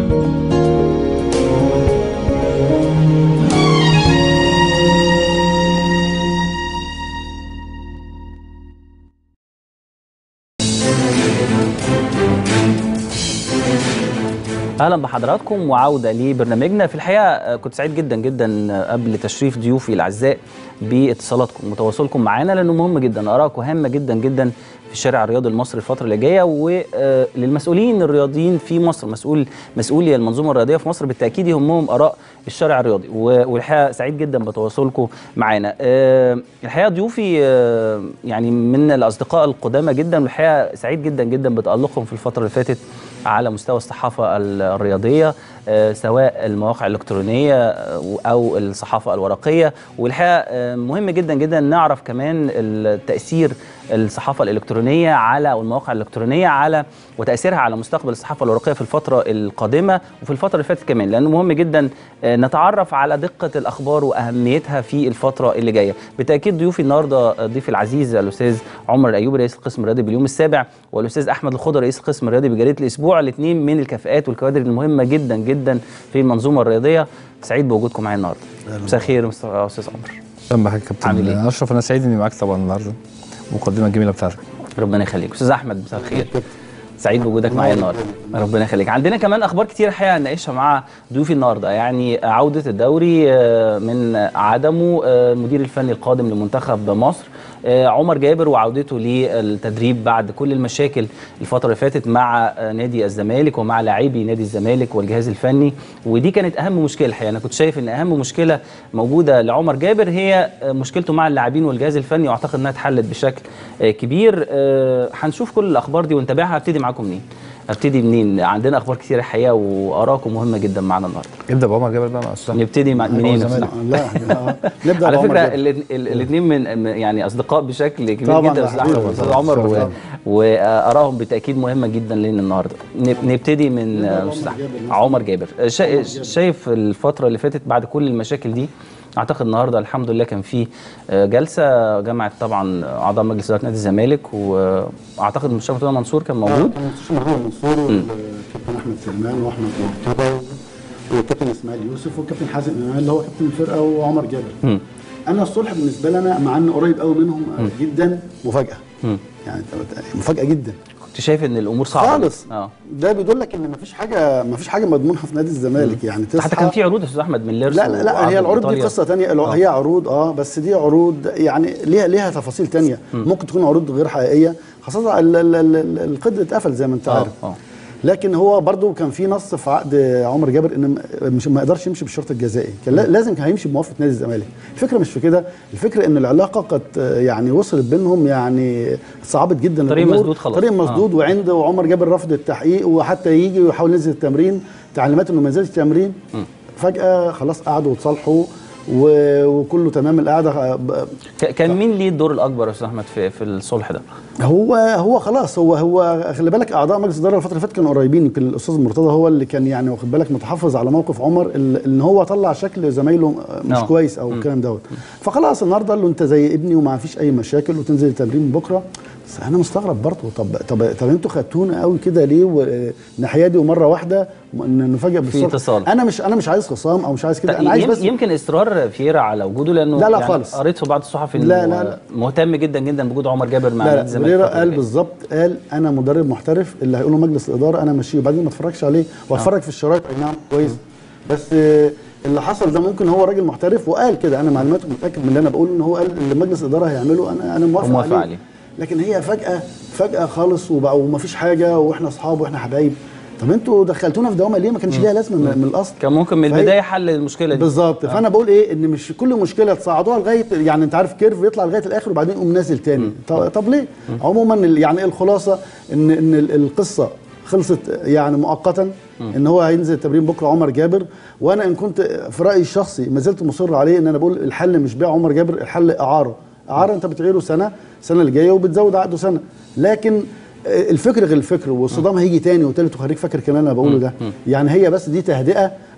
اهلا بحضراتكم وعوده لبرنامجنا في الحقيقه آه، كنت سعيد جدا جدا آه، قبل تشريف ضيوفي الاعزاء باتصالاتكم وتواصلكم معانا لانه مهم جدا ارائكم هامه جدا جدا في الشارع الرياضي المصري الفتره اللي جايه وللمسؤولين الرياضيين في مصر مسؤول مسؤولي المنظومه الرياضيه في مصر بالتاكيد يهمهم اراء الشارع الرياضي و- والحقيقه سعيد جدا بتواصلكم معانا آه، الحقيقه ضيوفي آه، يعني من الاصدقاء القدامى جدا والحقيقه سعيد جدا جدا بتالقهم في الفتره اللي فاتت على مستوى الصحافه ال- الرياضيه آه، سواء المواقع الالكترونيه آه، او الصحافه الورقيه والحقيقه آه، مهم جدا جدا نعرف كمان التاثير الصحافه الالكترونيه على او المواقع الالكترونيه على وتاثيرها على مستقبل الصحافه الورقيه في الفتره القادمه وفي الفتره اللي فاتت كمان لانه مهم جدا آه، نتعرف على دقه الاخبار واهميتها في الفتره اللي جايه بالتاكيد ضيوفي النهارده آه، ضيفي العزيز الاستاذ عمر الايوبي رئيس القسم الرياضي باليوم السابع والاستاذ احمد الخضر رئيس القسم الرياضي بجريده الاسبوع الاثنين من الكفاءات والكوادر المهمه جدا جدا في المنظومه الرياضيه سعيد بوجودكم معايا النهارده مساء الخير مستر- استاذ عمر اهلا بحضرتك يا عامل كابتن إيه؟ اشرف انا سعيد اني معاك طبعا النهارده المقدمه الجميله بتاعتك ربنا يخليك استاذ احمد مساء الخير سعيد بوجودك معايا النهارده ربنا يخليك عندنا كمان اخبار كتير الحقيقه هنناقشها مع ضيوفي النهارده يعني عوده الدوري آه، من عدمه آه، المدير الفني القادم لمنتخب مصر آه، عمر جابر وعودته للتدريب بعد كل المشاكل الفتره اللي فاتت مع آه، نادي الزمالك ومع لاعبي نادي الزمالك والجهاز الفني ودي كانت اهم مشكله الحقيقه انا كنت شايف ان اهم مشكله موجوده لعمر جابر هي آه، مشكلته مع اللاعبين والجهاز الفني واعتقد انها اتحلت بشكل آه، كبير آه، هنشوف كل الاخبار دي ونتابعها هبتدي معاكم منين هبتدي منين عندنا اخبار كتير الحقيقه وارائكم مهمه جدا معانا النهارده ابدا بعمر جابر بقى مع استاذ نبتدي مع منين يا أستاذ الزمالك. أحمد؟ لا آه. نبدا على بعمر فكره جابر. الاثنين من يعني اصدقاء بشكل كبير طبعاً، جدا ده استاذ حبيبي احمد واستاذ طبعاً. عمر و- طبعاً. وارائهم بالتاكيد مهمه جدا لنا النهارده نب- نبتدي من آه، بعمر استاذ أحمد. جابر مثلاً. عمر جابر آه، شا- شايف الفتره اللي فاتت بعد كل المشاكل دي اعتقد النهارده الحمد لله كان في آه، جلسه جمعت طبعا اعضاء مجلس اداره نادي الزمالك واعتقد المستشار مرتضى منصور كان موجود كان المستشار محمد منصور والكابتن احمد سلمان واحمد مرتضى والكابتن اسماعيل يوسف والكابتن حازم امام اللي هو كابتن الفرقه وعمر جابر مم. انا الصلح بالنسبه لي انا مع اني قريب قوي منهم جدا مفاجاه مم. يعني مفاجاه جدا كنت شايف ان الامور صعبه خالص اه ده بيدل لك ان مفيش حاجه مفيش حاجه مضمونه في نادي الزمالك يعني تصحى حتى كان في عروض يا استاذ احمد من ليرس لا لا, لا هي وعرض العروض دي إيطاليا. قصه تانية الع- آه. هي عروض اه بس دي عروض يعني ليها ليها تفاصيل تانية ممكن تكون عروض غير حقيقيه خاصه ال- ال- ال- ال- القيد اتقفل زي ما انت آه، عارف آه. لكن هو برضو كان في نص في عقد عمر جابر ان م- مش ما يقدرش يمشي بالشرط الجزائي كان لا- لازم كان هيمشي بموافقه نادي الزمالك الفكره مش في كده الفكره ان العلاقه قد آه، يعني وصلت بينهم يعني صعبت جدا طريق الأمور. مسدود خلاص. طريق آه. مسدود وعند وعمر جابر رفض التحقيق وحتى يجي ويحاول ينزل التمرين تعليمات انه ما ينزلش التمرين فجاه خلاص قعدوا وتصالحوا و- وكله تمام القعده آه، ب- ك- كان مين ليه الدور الاكبر يا استاذ احمد في في الصلح ده؟ هو هو خلاص هو هو خلي بالك اعضاء مجلس الاداره الفتره اللي فاتت كانوا قريبين يمكن الاستاذ مرتضى هو اللي كان يعني واخد بالك متحفظ على موقف عمر ال- ان هو طلع شكل زمايله مش آه. كويس او الكلام دوت فخلاص النهارده قال له انت زي ابني وما فيش اي مشاكل وتنزل التمرين بكره بس انا مستغرب برضه طب طب طب انتوا خدتونا قوي كده ليه وناحيه دي ومره واحده ن- نفاجئ بالصلح اتصال. انا مش انا مش عايز خصام او مش عايز كده طيب انا عايز يم- بس يمكن اصرار فييرا على وجوده لانه لا لا يعني خالص. قريت في بعض الصحف انه لا لا لا. مهتم جدا جدا بوجود عمر جابر مع لا نادي لا الزمالك بريرا الفترة قال اللي جاية. بالظبط قال انا مدرب محترف اللي هيقوله مجلس الاداره انا ماشيه وبعدين ما اتفرجش عليه واتفرج في الشرايط اي نعم كويس بس آه، اللي حصل ده ممكن هو راجل محترف وقال كده انا معلوماته متاكد من اللي انا بقوله ان هو قال اللي مجلس الاداره هيعمله انا انا موافق, موافق عليه. عليه. لكن هي فجاه فجاه خالص وبقى ومفيش حاجه واحنا اصحاب واحنا حبايب طب انتوا دخلتونا في دوامه ليه ما كانش ليها لازمه من, من الاصل كان ممكن من فهي- البدايه حل المشكله دي بالظبط فانا بقول ايه ان مش كل مشكله تصعدوها لغايه يعني انت عارف كيرف يطلع لغايه الاخر وبعدين يقوم نازل تاني طب, طب ليه عموما ال- يعني ايه الخلاصه ان ان ال- القصه خلصت يعني مؤقتا ان هو هينزل التمرين بكره عمر جابر وانا ان كنت في رايي الشخصي ما زلت مصر عليه ان انا بقول الحل مش بيع عمر جابر الحل اعاره اعاره انت بتعيره سنه السنه اللي جايه وبتزود عقده سنه لكن الفكر غير الفكر والصدام هيجي تاني وتالت وخليك فاكر الكلام اللي انا بقوله ده يعني هي بس دي تهدئه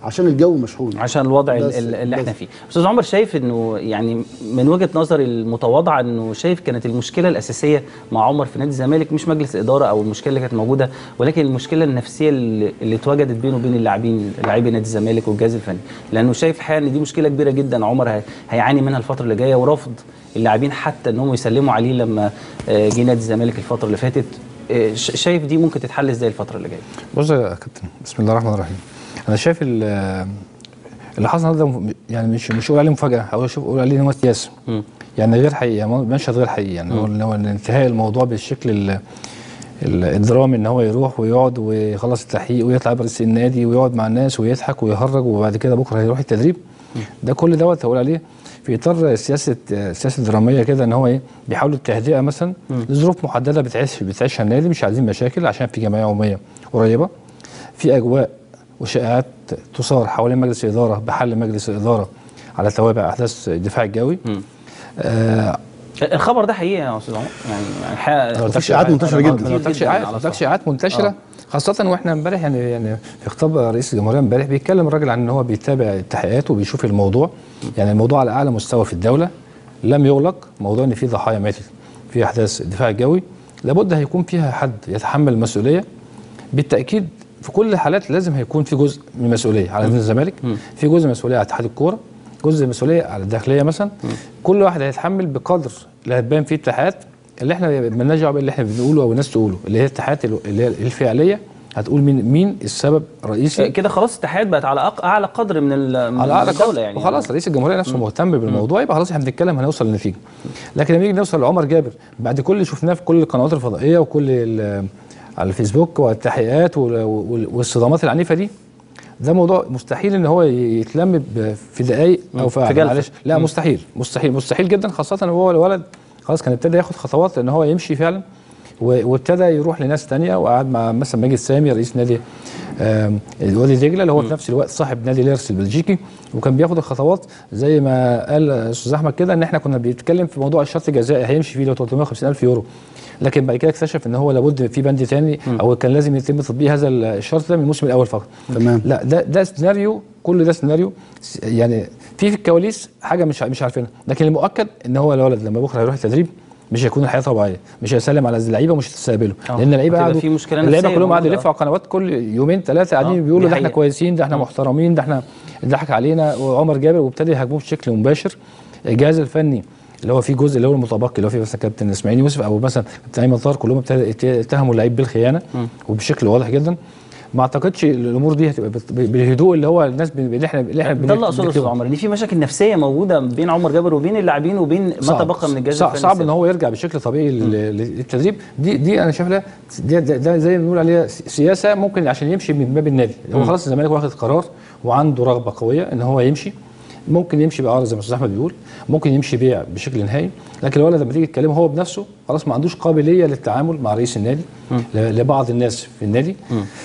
عشان الجو مشحون عشان الوضع ال- بس- ال- اللي احنا بس. فيه استاذ عمر شايف انه يعني من وجهه نظري المتواضعه انه شايف كانت المشكله الاساسيه مع عمر في نادي الزمالك مش مجلس الاداره او المشكله اللي كانت موجوده ولكن المشكله النفسيه اللي, اللي اتوجدت بينه وبين اللاعبين لاعبي نادي الزمالك والجهاز الفني لانه شايف الحقيقه ان دي مشكله كبيره جدا عمر هي- هيعاني منها الفتره اللي جايه ورفض اللاعبين حتى انهم يسلموا عليه لما آه، جه نادي الزمالك الفتره اللي فاتت آه، ش- شايف دي ممكن تتحل ازاي الفتره اللي جايه بص يا كابتن بسم الله الرحمن الرحيم انا شايف ال- اللي حصل النهارده م- يعني مش مش اقول عليه مفاجاه او اشوف اقول عليه ان هو سياسه مم. يعني غير حقيقي يعني مشهد غير حقيقي يعني هو هو انتهاء الموضوع بالشكل ال- ال- الدرامي ان هو يروح ويقعد ويخلص التحقيق ويطلع برئيس النادي ويقعد مع الناس ويضحك ويهرج وبعد كده بكره هيروح التدريب ده كل دوت هقول عليه في اطار سياسه سياسه دراميه كده ان هو ايه بيحاولوا التهدئه مثلا لظروف محدده بتعيش بتعيشها النادي مش عايزين مشاكل عشان في جمعيه عموميه قريبه في اجواء وشائعات تثار حوالين مجلس الاداره بحل مجلس الاداره على توابع احداث الدفاع الجوي آه الخبر ده حقيقي يا استاذ عمر يعني يعني الحقيقه في إشاعات منتشرة أنا- جدا. كتير ما قلتلكش جداً إشاعات على ما قلتلكش الصفحة. إشاعات منتشره آه. خاصة واحنا امبارح يعني يعني في خطاب رئيس الجمهورية امبارح بيتكلم الراجل عن ان هو بيتابع التحقيقات وبيشوف الموضوع يعني الموضوع على اعلى مستوى في الدولة لم يغلق موضوع ان في ضحايا ماتت في احداث الدفاع الجوي لابد هيكون فيها حد يتحمل المسؤولية بالتأكيد في كل الحالات لازم هيكون في جزء من المسؤولية على نادي الزمالك في جزء مسؤولية على اتحاد الكورة جزء مسؤولية على الداخلية مثلا كل واحد هيتحمل بقدر اللي هتبان فيه الاتحاد اللي احنا مالناش دعوه باللي احنا بنقوله او الناس تقوله اللي هي الاتحاد اللي هي الفعليه هتقول مين مين السبب الرئيسي كده خلاص الاتحاد بقت على أق- اعلى قدر من ال- من على اعلى الدوله قدر يعني وخلاص رئيس الجمهوريه نفسه مهتم بالموضوع يبقى خلاص احنا بنتكلم هنوصل لنتيجه لكن لما نيجي نوصل لعمر جابر بعد كل اللي شفناه في كل القنوات الفضائيه وكل ال- على الفيسبوك والتحقيقات وال- وال- والصدامات العنيفه دي ده موضوع مستحيل ان هو يتلم ب- في دقائق او في في جلسة. معلش لا مستحيل مستحيل مستحيل جدا خاصه وهو الولد خلاص كان ابتدى ياخد خطوات ان هو يمشي فعلا و- وابتدى يروح لناس تانية وقعد مع مثلا ماجد سامي رئيس نادي آم، وادي دجله اللي هو في نفس الوقت صاحب نادي ليرس البلجيكي وكان بياخد الخطوات زي ما قال استاذ احمد كده ان احنا كنا بنتكلم في موضوع الشرط الجزائي هيمشي فيه لو 350 الف يورو لكن بعد كده اكتشف ان هو لابد في بند تاني او كان لازم يتم تطبيق هذا الشرط ده من الموسم الاول فقط تمام. لا ده ده سيناريو كل ده سيناريو س- يعني في في الكواليس حاجه مش مش عارفينها لكن المؤكد ان هو الولد لما بكره هيروح التدريب مش هيكون الحياه طبيعيه مش هيسلم على اللعيبه ومش هتستقبله آه. لان اللعيبه هتبقى قعدوا في مشكلة اللعيبه نفسية كلهم قعدوا موجودة. يلفوا على القنوات كل يومين ثلاثه قاعدين آه، بيقولوا دي ده احنا حقيقة. كويسين ده احنا محترمين ده احنا ضحك علينا وعمر جابر وابتدى يهاجموه بشكل مباشر الجهاز الفني اللي هو في جزء اللي هو المتبقي اللي هو في مثلا كابتن اسماعيل يوسف او مثلا كابتن ايمن طاهر كلهم ابتدى- اتهموا اللعيب بالخيانه وبشكل واضح جدا ما اعتقدش الامور دي هتبقى بت- بالهدوء اللي هو الناس بن- اللي احنا اللي احنا ده اللي اقصده يا استاذ بنكتبه. عمر ان في مشاكل نفسيه موجوده بين عمر جابر وبين اللاعبين وبين ما صعب. تبقى من الجهاز صعب, الفني صعب ان السابق. هو يرجع بشكل طبيعي لل- للتدريب دي دي انا شايف لها ده, ده, ده زي ما بنقول عليها س- سياسه ممكن عشان يمشي من باب النادي هو خلاص الزمالك واخد قرار وعنده رغبه قويه ان هو يمشي ممكن يمشي بعرض زي ما استاذ احمد بيقول ممكن يمشي بيع بشكل نهائي لكن الولد لما تيجي تكلمه هو بنفسه خلاص ما عندوش قابليه للتعامل مع رئيس النادي ل- لبعض الناس في النادي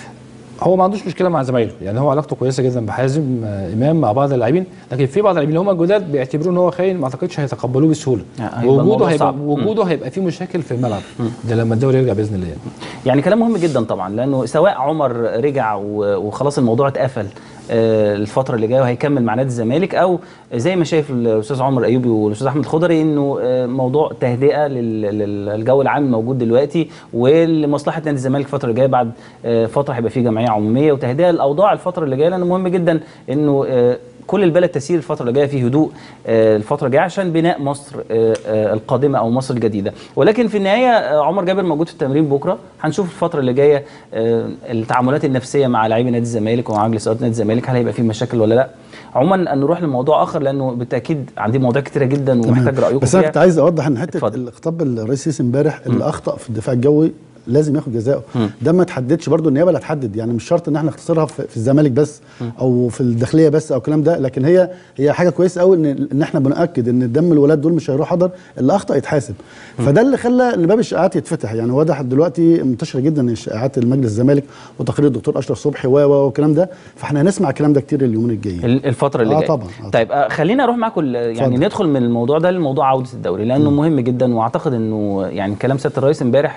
هو ما عندوش مشكله مع زمايله يعني هو علاقته كويسه جدا بحازم آه، امام مع بعض اللاعبين لكن في بعض اللاعبين اللي هم الجداد بيعتبروه ان هو خاين ما اعتقدش هيتقبلوه بسهوله يعني هيبقى الموضوع وجوده هيبقى صعب. وجوده هيبقى فيه مشاكل في الملعب ده لما الدوري يرجع باذن الله يعني. يعني كلام مهم جدا طبعا لانه سواء عمر رجع و- وخلاص الموضوع اتقفل آه، الفتره اللي جايه وهيكمل مع نادي الزمالك او زي ما شايف الاستاذ عمر ايوبي والاستاذ احمد خضري انه آه، موضوع تهدئه لل- لل- للجو العام الموجود دلوقتي ولمصلحه نادي الزمالك الفتره اللي جايه بعد آه، فتره هيبقى فيه جمعيه عموميه وتهدئه الاوضاع الفتره اللي جايه لانه مهم جدا انه آه، كل البلد تسير الفتره اللي جايه في هدوء آه، الفتره الجايه عشان بناء مصر آه، آه، القادمه او مصر الجديده ولكن في النهايه آه، عمر جابر موجود في التمرين بكره هنشوف الفتره اللي جايه آه، التعاملات النفسيه مع لاعبي نادي الزمالك ومع مجلس اداره نادي الزمالك هل هيبقى في مشاكل ولا لا عموما أن نروح لموضوع اخر لانه بالتاكيد عندي مواضيع كتيره جدا ومحتاج رايكم بس انا فيها كنت عايز اوضح ان حته اتفضل. الخطاب الرئيس سيسي امبارح اللي اخطا في الدفاع الجوي لازم ياخد جزاءه ده ما تحددش برضو النيابه اللي هتحدد يعني مش شرط ان احنا نختصرها في, في الزمالك بس او في الداخليه بس او الكلام ده لكن هي هي حاجه كويسه قوي ان ان احنا بناكد ان دم الولاد دول مش هيروح حضر اللي اخطا يتحاسب فده اللي خلى ان باب الشائعات يتفتح يعني واضح دلوقتي منتشره جدا الشائعات المجلس الزمالك وتقرير الدكتور اشرف صبحي و و والكلام ده فاحنا هنسمع الكلام ده كتير اليومين الجايين ال- الفترة اللي آه جايه طبعاً، آه طيب آه خلينا اروح معاكم ال- يعني اتفضل. ندخل من الموضوع ده لموضوع عودة الدوري لانه مهم جدا واعتقد انه يعني كلام سيادة الرئيس امبارح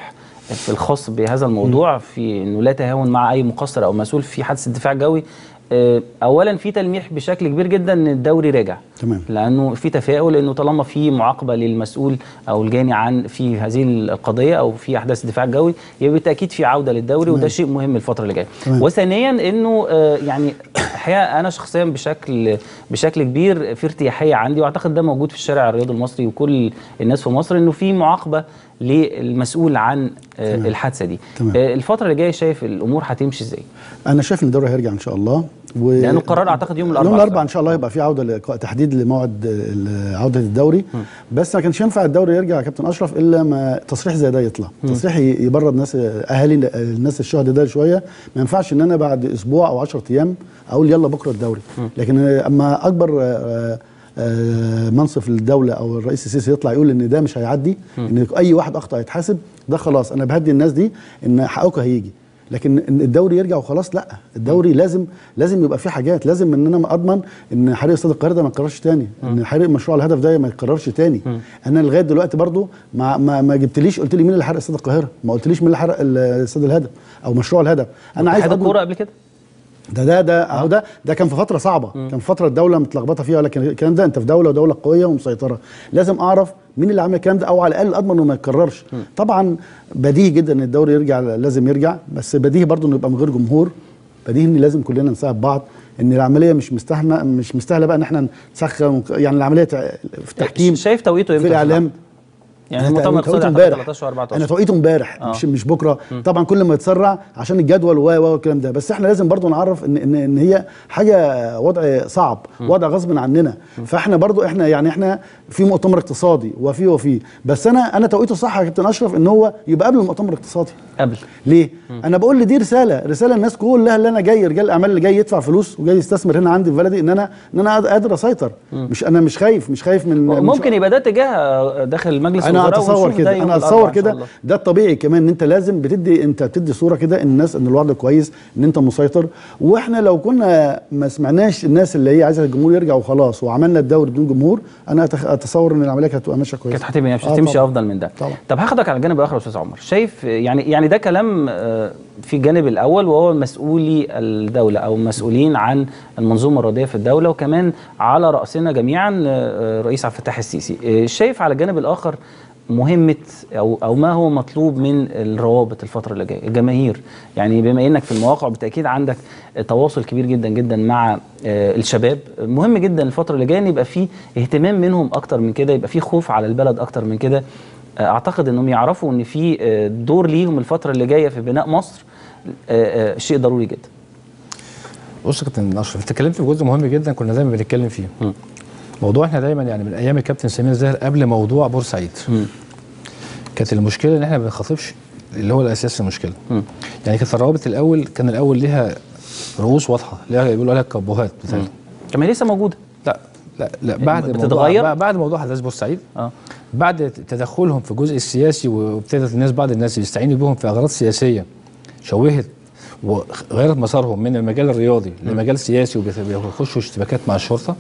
في الخاص بهذا الموضوع في انه لا تهاون مع اي مقصر او مسؤول في حادث الدفاع الجوي آه، اولا في تلميح بشكل كبير جدا ان الدوري راجع تمام. لانه في تفاؤل انه طالما في معاقبه للمسؤول او الجاني عن في هذه القضيه او في احداث الدفاع الجوي يبقى بالتاكيد في عوده للدوري وده شيء مهم الفتره اللي جايه تمام. وثانيا انه آه، يعني الحقيقه انا شخصيا بشكل بشكل كبير في ارتياحيه عندي واعتقد ده موجود في الشارع الرياضي المصري وكل الناس في مصر انه في معاقبه للمسؤول عن آه، الحادثه دي تمام. آه، الفتره اللي جايه شايف الامور هتمشي ازاي انا شايف ان الدوري هيرجع ان شاء الله و... لأنه القرار أعتقد يوم الأربعاء. يوم الاربعاء ان شاء الله يبقى في عوده لق- تحديد لموعد ال- عوده الدوري بس ما كانش ينفع الدوري يرجع يا كابتن اشرف الا ما تصريح زي ده يطلع تصريح ي- يبرد ناس اهالي الناس الشهداء ده شويه ما ينفعش ان انا بعد اسبوع او 10 ايام اقول يلا بكره الدوري لكن اما اكبر آه، آه، منصف الدوله او الرئيس السيسي يطلع يقول ان ده مش هيعدي ان اي واحد اخطا يتحاسب ده خلاص انا بهدي الناس دي ان حقكم هيجي لكن ان الدوري يرجع وخلاص لا الدوري لازم لازم يبقى فيه حاجات لازم ان انا اضمن ان حريق استاد القاهره ده ما يتكررش تاني ان حريق مشروع الهدف ده ما يتكررش تاني انا لغايه دلوقتي برضو ما ما, ما جبتليش قلت لي مين اللي حرق استاد القاهره ما قلتليش مين اللي حرق ال- استاد الهدف او مشروع الهدف انا عايز اتحاد أضمن الكوره قبل كده ده ده ده اهو ده ده كان في فتره صعبه كان في فتره الدوله متلخبطه فيها لكن الكلام ده انت في دوله ودوله قويه ومسيطره لازم اعرف مين اللي عمل الكلام ده او على الاقل اضمن انه ما يتكررش طبعا بديهي جدا ان الدوري يرجع لازم يرجع بس بديهي برضه انه يبقى من غير جمهور بديهي ان لازم كلنا نساعد بعض ان العمليه مش مستحمه مش مستاهله بقى ان احنا نسخن يعني العمليه تع- في التحكيم شايف توقيته في امتى الاعلام يعني أنا المؤتمر توقيته الاقتصادي اعتقد امبارح 13 14 انا توقيته امبارح آه. مش مش بكره طبعا كل ما يتسرع عشان الجدول و و والكلام ده بس احنا لازم برضو نعرف ان ان, إن هي حاجه وضع صعب وضع غصب عننا فاحنا برضو احنا يعني احنا في مؤتمر اقتصادي وفي وفي بس انا انا توقيته صح يا كابتن اشرف ان هو يبقى قبل المؤتمر الاقتصادي قبل ليه؟ انا بقول لي دي رساله رساله الناس كلها اللي انا جاي رجال الاعمال اللي جاي يدفع فلوس وجاي يستثمر هنا عندي في بلدي ان انا ان انا قادر اسيطر مش انا مش خايف مش خايف من ممكن يبقى ده اتجاه داخل مجلس انا الوزراء اتصور ونشوف ده كده يوم انا الأربعاء اتصور إن شاء كده الله. ده الطبيعي كمان ان انت لازم بتدي انت بتدي صوره كده الناس ان الوضع كويس ان انت مسيطر واحنا لو كنا ما سمعناش الناس اللي هي عايزه الجمهور يرجع وخلاص وعملنا الدوري بدون جمهور انا أتخ- اتصور ان العمليه كانت هتبقى ماشيه كويس كانت هتبقى مش آه هتمشي طبعاً. افضل من ده طبعا. طب هاخدك على الجانب الاخر يا استاذ عمر شايف يعني يعني ده كلام آه، في الجانب الاول وهو مسؤولي الدوله او المسؤولين عن المنظومه الرياضيه في الدوله وكمان على راسنا جميعا آه، رئيس عبد الفتاح السيسي آه، شايف على الجانب الاخر مهمه او او ما هو مطلوب من الروابط الفتره اللي جايه الجماهير يعني بما انك في المواقع بالتاكيد عندك تواصل كبير جدا جدا مع آه، الشباب مهم جدا الفتره اللي جايه ان يبقى في اهتمام منهم اكتر من كده يبقى في خوف على البلد اكتر من كده آه، اعتقد انهم يعرفوا ان في آه، دور ليهم الفتره اللي جايه في بناء مصر آه، آه، شيء ضروري جدا بص يا كابتن اشرف انت اتكلمت في جزء مهم جدا كنا دايما بنتكلم فيه م. موضوع احنا دايما يعني من ايام الكابتن سمير زاهر قبل موضوع بورسعيد م. كانت المشكله ان احنا ما بنخاطبش اللي هو الاساس المشكله م. يعني كانت الروابط الاول كان الاول ليها رؤوس واضحه ليها بيقولوا عليها كابوهات بتاعتها كما هي لسه موجوده لا لا لا بعد بتتغير؟ موضوع بعد موضوع حدث بورسعيد اه بعد تدخلهم في الجزء السياسي وابتدت الناس بعض الناس يستعينوا بهم في اغراض سياسيه شوهت وغيرت مسارهم من المجال الرياضي لمجال سياسي وبيخشوا اشتباكات مع الشرطه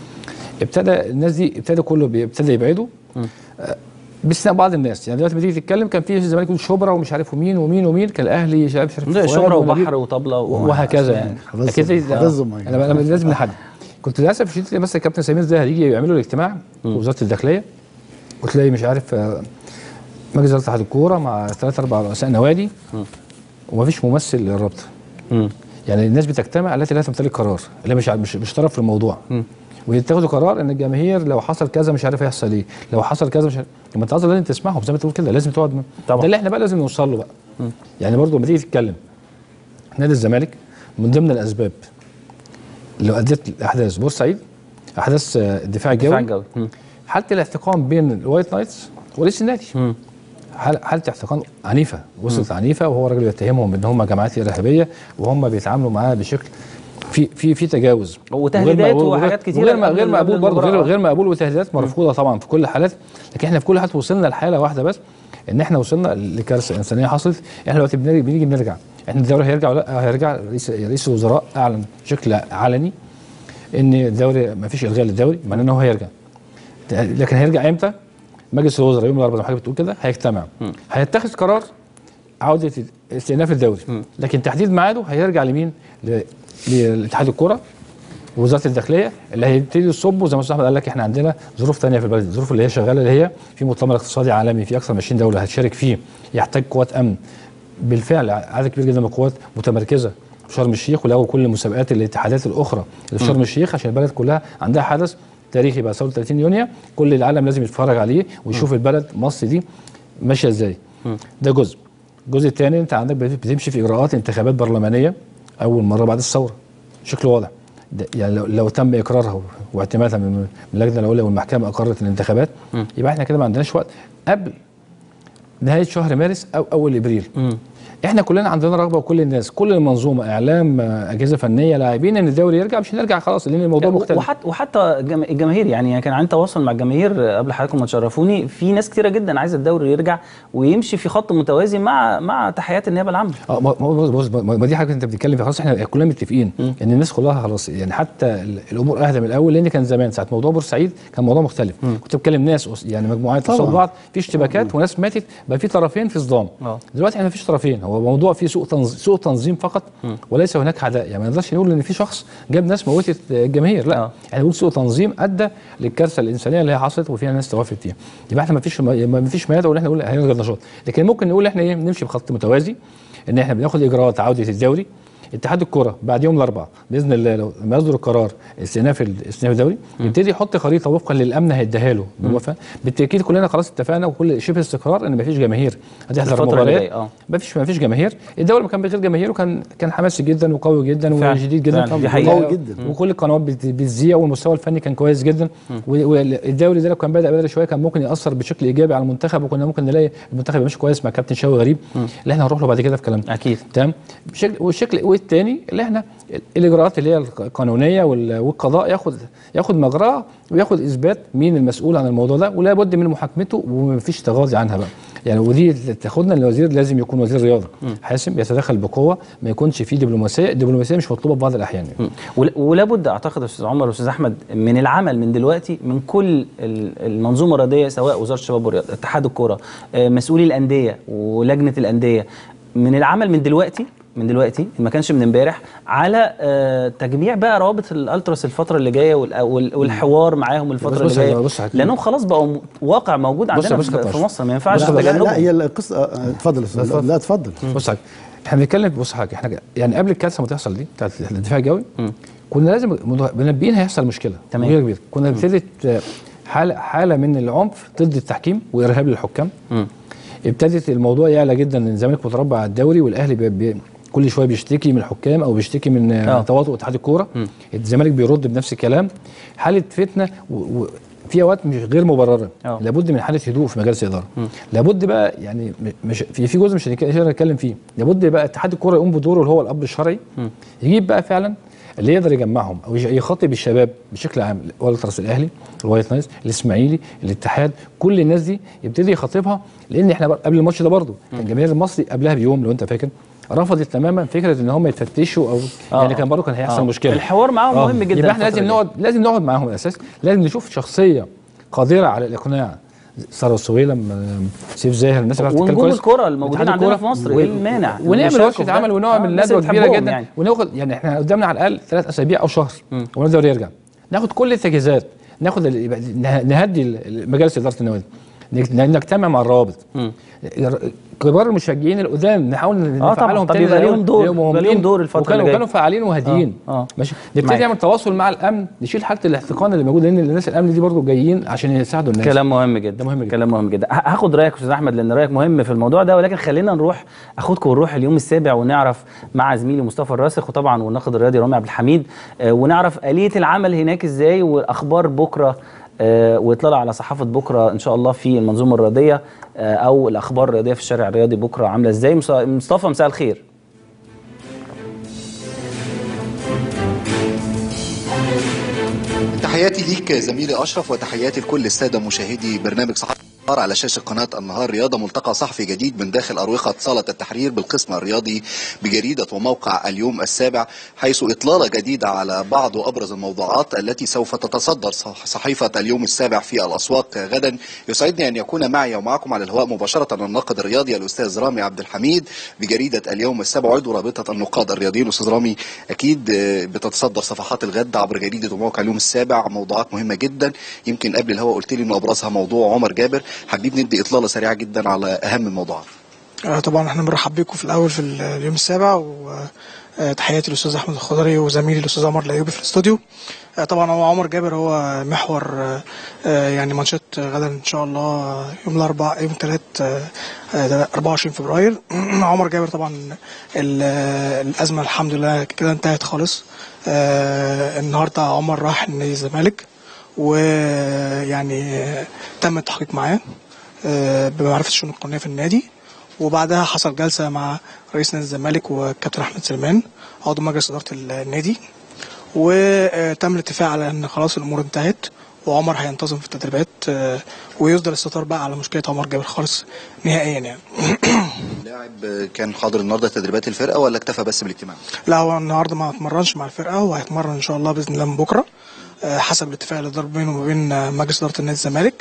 ابتدى الناس دي ابتدى كله بي- ابتدى يبعدوا آه، باستثناء بعض الناس يعني دلوقتي بتيجي تتكلم كان في الزمالك يقول شبرا ومش عارف ومين ومين ومين كان الاهلي مش عارف مش عارف ده فؤاد شبرا ونبيل. وبحر وطبله و- وهكذا يعني حافظهم- لكن دي- حافظهم يا انا انا لازم نحدد كنت للاسف شديد بس الكابتن سمير زاهر يجي يعملوا الاجتماع في وزاره الداخليه وتلاقي مش عارف آه، مجلس اداره اتحاد الكوره مع ثلاث اربع رؤساء نوادي ومفيش ممثل للرابطه مم. يعني الناس بتجتمع التي لا تمتلك قرار اللي مش مش مش طرف في الموضوع ويتخذوا قرار ان الجماهير لو حصل كذا مش عارف هيحصل ايه لو حصل كذا مش عارف لما انت لازم تسمعهم زي ما تقول كده لازم تقعد طبعا. ده اللي احنا بقى لازم نوصل له بقى يعني برضو لما تيجي تتكلم نادي الزمالك من ضمن الاسباب اللي ادت لاحداث بورسعيد احداث آه، الدفاع دفاع الجوي الجوي مم. حاله الاحتقان بين الوايت نايتس ورئيس النادي مم. حال- حاله احتقان عنيفه وصلت عنيفه وهو راجل يتهمهم ان هم جماعات ارهابيه وهم بيتعاملوا معاه بشكل في في في تجاوز وتهديدات وغير مقبول- وحاجات كتيرة وغير ما- قبل- غير قبل مقبول برضه غير المباراة. غير مقبول وتهديدات مرفوضه طبعا في كل الحالات لكن احنا في كل حالات وصلنا لحاله واحده بس ان احنا وصلنا لكارثه انسانيه حصلت احنا دلوقتي بنيجي بنيجي بنرجع احنا الدوري هيرجع ولا لا هيرجع رئيس رئيس الوزراء اعلن بشكل علني ان الدوري ما فيش الغاء للدوري معناه ان هو هيرجع لكن هيرجع امتى؟ مجلس الوزراء يوم الاربعاء زي ما حضرتك بتقول كده هيجتمع هيتخذ قرار عوده استئناف الدوري لكن تحديد ميعاده هيرجع لمين؟ ل- لاتحاد الكره ووزاره الداخليه اللي هيبتدي يصبوا زي ما استاذ احمد قال لك احنا عندنا ظروف ثانيه في البلد الظروف اللي هي شغاله اللي هي في مؤتمر اقتصادي عالمي في اكثر من 20 دوله هتشارك فيه يحتاج قوات امن بالفعل عدد كبير جدا من القوات متمركزه في شرم الشيخ ولغوا كل مسابقات الاتحادات الاخرى اللي في شرم الشيخ عشان البلد كلها عندها حدث تاريخي بقى ثوره 30 يونيو كل العالم لازم يتفرج عليه ويشوف البلد مصر دي ماشيه ازاي ده جزء الجزء الثاني انت عندك بتمشي في اجراءات انتخابات برلمانيه اول مره بعد الثوره بشكل واضح ده يعني لو, لو تم اقرارها واعتمادها من من اللجنه العليا والمحكمه اقرت الانتخابات يبقى احنا كده ما عندناش وقت قبل نهايه شهر مارس او اول ابريل احنا كلنا عندنا رغبه وكل الناس كل المنظومه اعلام آه، اجهزه فنيه لاعبين ان الدوري يرجع مش هنرجع خلاص لان الموضوع مختلف وحتى وحتى الجم- الجماهير يعني كان عندي تواصل مع الجماهير قبل حضراتكم ما تشرفوني في ناس كتيره جدا عايزه الدوري يرجع ويمشي في خط متوازي مع مع تحيات النيابه العامه اه ما ما- بص بص ما ما دي حاجه انت بتتكلم فيها خلاص احنا كلنا متفقين ان الناس كلها خلاص يعني حتى ال- الامور اهدى من الاول لان كان زمان ساعه موضوع بورسعيد كان موضوع مختلف كنت بتكلم ناس قص- يعني مجموعات قصاد طبعاً. بعض في اشتباكات وناس ماتت بقى في طرفين في صدام اه. دلوقتي احنا مفيش طرفين هو موضوع فيه سوء تنظيم سوء تنظيم فقط وليس هناك عداء يعني ما نقدرش نقول ان في شخص جاب ناس موتت الجماهير لا اه. احنا بنقول سوء تنظيم ادى للكارثه الانسانيه اللي هي حصلت وفيها ناس توفت فيها يبقى احنا ما فيش ما فيش ما يدعو ان احنا نقول هنلغي النشاط لكن ممكن نقول احنا ايه نمشي بخط متوازي ان احنا بناخد اجراءات عوده الدوري اتحاد الكره بعد يوم الاربعاء باذن الله لو لما يصدر القرار استئناف ال- استئناف الدوري يبتدي يحط خريطه وفقا للامن هيديها له بموافقه بالتاكيد كلنا خلاص اتفقنا وكل شبه استقرار ان مفيش جماهير هتحضر الفترة اللي المباريات جايه، اه. مفيش مفيش جماهير الدوري لما كان بغير جماهير وكان كان حماسي جدا وقوي جدا فعلا، وشديد جدا فعلا، دي حقيقة. قوي جدا. وكل القنوات بت- بتذيع والمستوى الفني كان كويس جدا و- والدوري ده لو كان بدا بدري شويه كان ممكن ياثر بشكل ايجابي على المنتخب وكنا ممكن نلاقي المنتخب ماشي كويس مع كابتن شوقي غريب اللي احنا هنروح له بعد كده في كلامنا اكيد تمام بشكل والشكل والتاني اللي احنا الاجراءات اللي هي القانونيه وال- والقضاء ياخد ياخد مجراه وياخد اثبات مين المسؤول عن الموضوع ده ولا بد من محاكمته ومفيش تغاضي عنها بقى يعني ودي تاخدنا ان الوزير لازم يكون وزير رياضه حاسم يتدخل بقوه ما يكونش فيه دبلوماسيه الدبلوماسيه مش مطلوبه في بعض الاحيان يعني. ول- ولا بد اعتقد يا استاذ عمر واستاذ احمد من العمل من دلوقتي من كل ال- المنظومه الرياضيه سواء وزاره الشباب والرياضه اتحاد الكره آه، مسؤولي الانديه ولجنه الانديه من العمل من دلوقتي من دلوقتي ما كانش من امبارح على آه، تجميع بقى روابط الالتراس الفتره اللي جايه وال- وال- والحوار معاهم الفتره بص- اللي بص- جايه بص- بص- لانهم خلاص بقوا م- واقع موجود بص- عندنا بص- في- بص- في مصر ما ينفعش بص- لا, لا, لا نتجنبهم هي القصه آه، اتفضل يا أستاذ. لا اتفضل بص حاجه احنا بنتكلم بص حاجه احنا يعني قبل الكارثه ما تحصل دي بتاعت الدفاع الجوي كنا لازم منبهين هيحصل مشكله تمام. مشكله كبيره كنا ابتدت آه، حاله حاله من العنف ضد التحكيم وارهاب للحكام مم. ابتدت الموضوع يعلى جدا ان الزمالك متربع على الدوري والاهلي بي بي كل شويه بيشتكي من الحكام او بيشتكي من آه. آه. تواطؤ اتحاد الكوره الزمالك بيرد بنفس الكلام حاله فتنه و... و... في اوقات مش غير مبرره آه. لابد من حاله هدوء في مجالس الاداره لابد بقى يعني م- مش في في جزء مش هنك- مش هنقدر نتكلم فيه لابد بقى اتحاد الكوره يقوم بدوره اللي هو الاب الشرعي يجيب بقى فعلا اللي يقدر يجمعهم او يش- يخاطب الشباب بشكل عام والتراس الاهلي الوايت نايس الاسماعيلي الاتحاد كل الناس دي يبتدي يخاطبها لان احنا بر- قبل الماتش ده برضه كان الجماهير المصري قبلها بيوم لو انت فاكر رفضت تماما فكره ان هم يتفتشوا او آه. يعني كان برضه كان هيحصل آه. مشكله الحوار معاهم آه. مهم جدا يبقى احنا الفترة لازم دي. نقعد لازم نقعد معاهم الاساس لازم نشوف شخصيه قادره على الاقناع ساره سويلم آه، سيف زاهر الناس اللي بتتكلم ونجوم كويس. الكرة الموجودين اتحاد عندنا الكرة. في مصر، و- إيه المانع؟ ونعمل يشاركوا ورشه في ده. عمل آه، ونعمل الناس ندوه اللي كبيره بتحبهم جدا يعني. وناخد يعني احنا قدامنا على الاقل ثلاث اسابيع او شهر ولا الدوري يرجع ناخد كل التجهيزات ناخد ال- يبقى نه- نهدي ال- مجالس اداره النوادي نج- نجتمع مع الروابط كبار المشجعين القدام نحاول طبعاً. نفعلهم طب تاني يبقى زي ليهم الأول. دور- يبقوا يبقى ليهم مهمين. دور الفترة وكانوا اللي جاية. كانوا فعالين وهاديين آه. آه. ماشي نبتدي معاك. نعمل تواصل مع الامن نشيل حاله الاحتقان اللي موجود لان الناس الامن دي برضو جايين عشان يساعدوا الناس كلام مهم جدا ده مهم جدا. كلام مهم جدا ه- هاخد رايك يا استاذ احمد لان رايك مهم في الموضوع ده ولكن خلينا نروح اخدكم ونروح اليوم السابع ونعرف مع زميلي مصطفى الراسخ وطبعا والناقد الرياضي رامي عبد الحميد آه، ونعرف اليه العمل هناك ازاي واخبار بكره آه، واطلاع على صحافه بكره ان شاء الله في المنظومه الرياضيه آه، او الاخبار الرياضيه في الشارع الرياضي بكره عامله ازاي مص- مصطفى مساء الخير تحياتي ليك زميلي اشرف وتحياتي لكل الساده مشاهدي برنامج صحافه على شاشة قناة النهار رياضة ملتقى صحفي جديد من داخل أروقة صالة التحرير بالقسم الرياضي بجريدة وموقع اليوم السابع حيث إطلالة جديدة على بعض وأبرز الموضوعات التي سوف تتصدر صح- صحيفة اليوم السابع في الأسواق غدا يسعدني أن يكون معي ومعكم على الهواء مباشرة الناقد الرياضي الأستاذ رامي عبد الحميد بجريدة اليوم السابع عضو رابطة النقاد الرياضيين أستاذ رامي أكيد آه، بتتصدر صفحات الغد عبر جريدة وموقع اليوم السابع موضوعات مهمة جدا يمكن قبل الهواء قلت لي إن أبرزها موضوع عمر جابر حابين ندي إطلالة سريعة جدا على أهم الموضوعات آه، طبعا احنا بنرحب بيكم في الاول في ال- اليوم السابع وتحياتي للاستاذ احمد الخضري وزميلي الاستاذ عمر الايوبي في الاستوديو آه، طبعا هو عمر جابر هو محور آه، آه، يعني ماتشات غدا ان شاء الله يوم الاربعاء يوم الثلاث 24 فبراير عمر جابر طبعا ال- الازمه الحمد لله كده انتهت خالص آه، النهارده عمر راح نادي الزمالك ويعني تم التحقيق معاه آه، بمعرفة الشؤون القانونية في النادي وبعدها حصل جلسة مع رئيس نادي الزمالك والكابتن أحمد سليمان عضو مجلس إدارة النادي وتم الاتفاق على أن خلاص الأمور انتهت وعمر هينتظم في التدريبات آه، ويصدر الستار بقى على مشكلة عمر جابر خالص نهائيا يعني اللاعب كان حاضر النهارده تدريبات الفرقة ولا اكتفى بس بالاجتماع؟ لا هو النهارده ما اتمرنش مع الفرقه هو هيتمرن ان شاء الله باذن الله من بكره آه، حسب الاتفاق اللي دار بينه وبين آه، مجلس اداره النادي الزمالك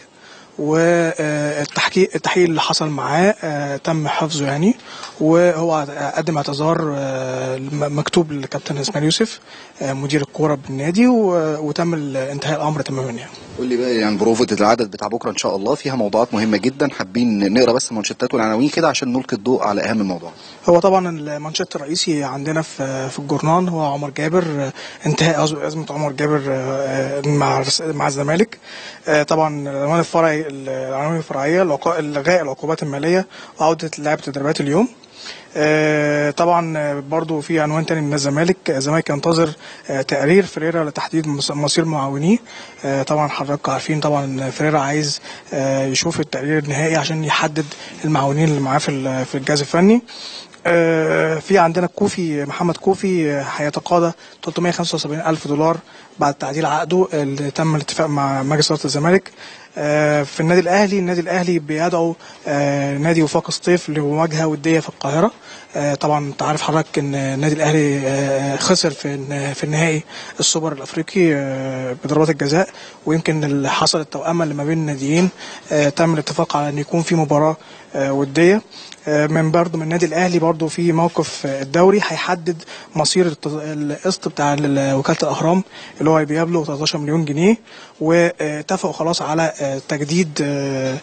والتحقيق التحقيق اللي حصل معاه آه، تم حفظه يعني وهو قدم اعتذار آه، م- مكتوب للكابتن اسماعيل يوسف آه، مدير الكوره بالنادي و- وتم ال- انتهاء الامر تماما يعني قول لي بقى يعني بروفة العدد بتاع بكرة إن شاء الله فيها موضوعات مهمة جدا حابين نقرا بس المانشيتات والعناوين كده عشان نلقي الضوء على أهم الموضوع هو طبعا المانشيت الرئيسي عندنا في في الجورنان هو عمر جابر آه، انتهاء أز- ازمه عمر جابر آه، آه، مع الرس- مع الزمالك آه، طبعا العنوان الفرعي العناوين الفرعيه العقا- الغاء العقوبات الماليه وعوده اللعب تدريبات اليوم آه، طبعا آه، برضو في عنوان تاني من الزمالك آه، الزمالك ينتظر آه، تقرير فريرا لتحديد مص- مصير معاونيه آه، طبعا حضراتكم عارفين طبعا إن فريرا عايز آه، يشوف التقرير النهائي عشان يحدد المعاونين اللي معاه في ال- في الجهاز الفني آه، في عندنا كوفي محمد كوفي آه، هيتقاضى 375 ألف دولار بعد تعديل عقده اللي تم الاتفاق مع مجلس إدارة الزمالك آه، في النادي الأهلي النادي الأهلي بيدعو آه، نادي وفاق سطيف لمواجهة ودية في القاهرة آه، طبعا انت عارف حضرتك ان النادي الاهلي آه، خسر في في النهائي السوبر الافريقي آه، بضربات الجزاء ويمكن اللي حصل التوأمه اللي ما بين الناديين آه، تم الاتفاق على ان يكون في مباراه آه، وديه آه، من برضه من النادي الاهلي برضه في موقف آه، الدوري هيحدد مصير الت- القسط بتاع ال- وكاله الاهرام اللي هو بيجاب له 13 مليون جنيه واتفقوا خلاص على آه، تجديد آه،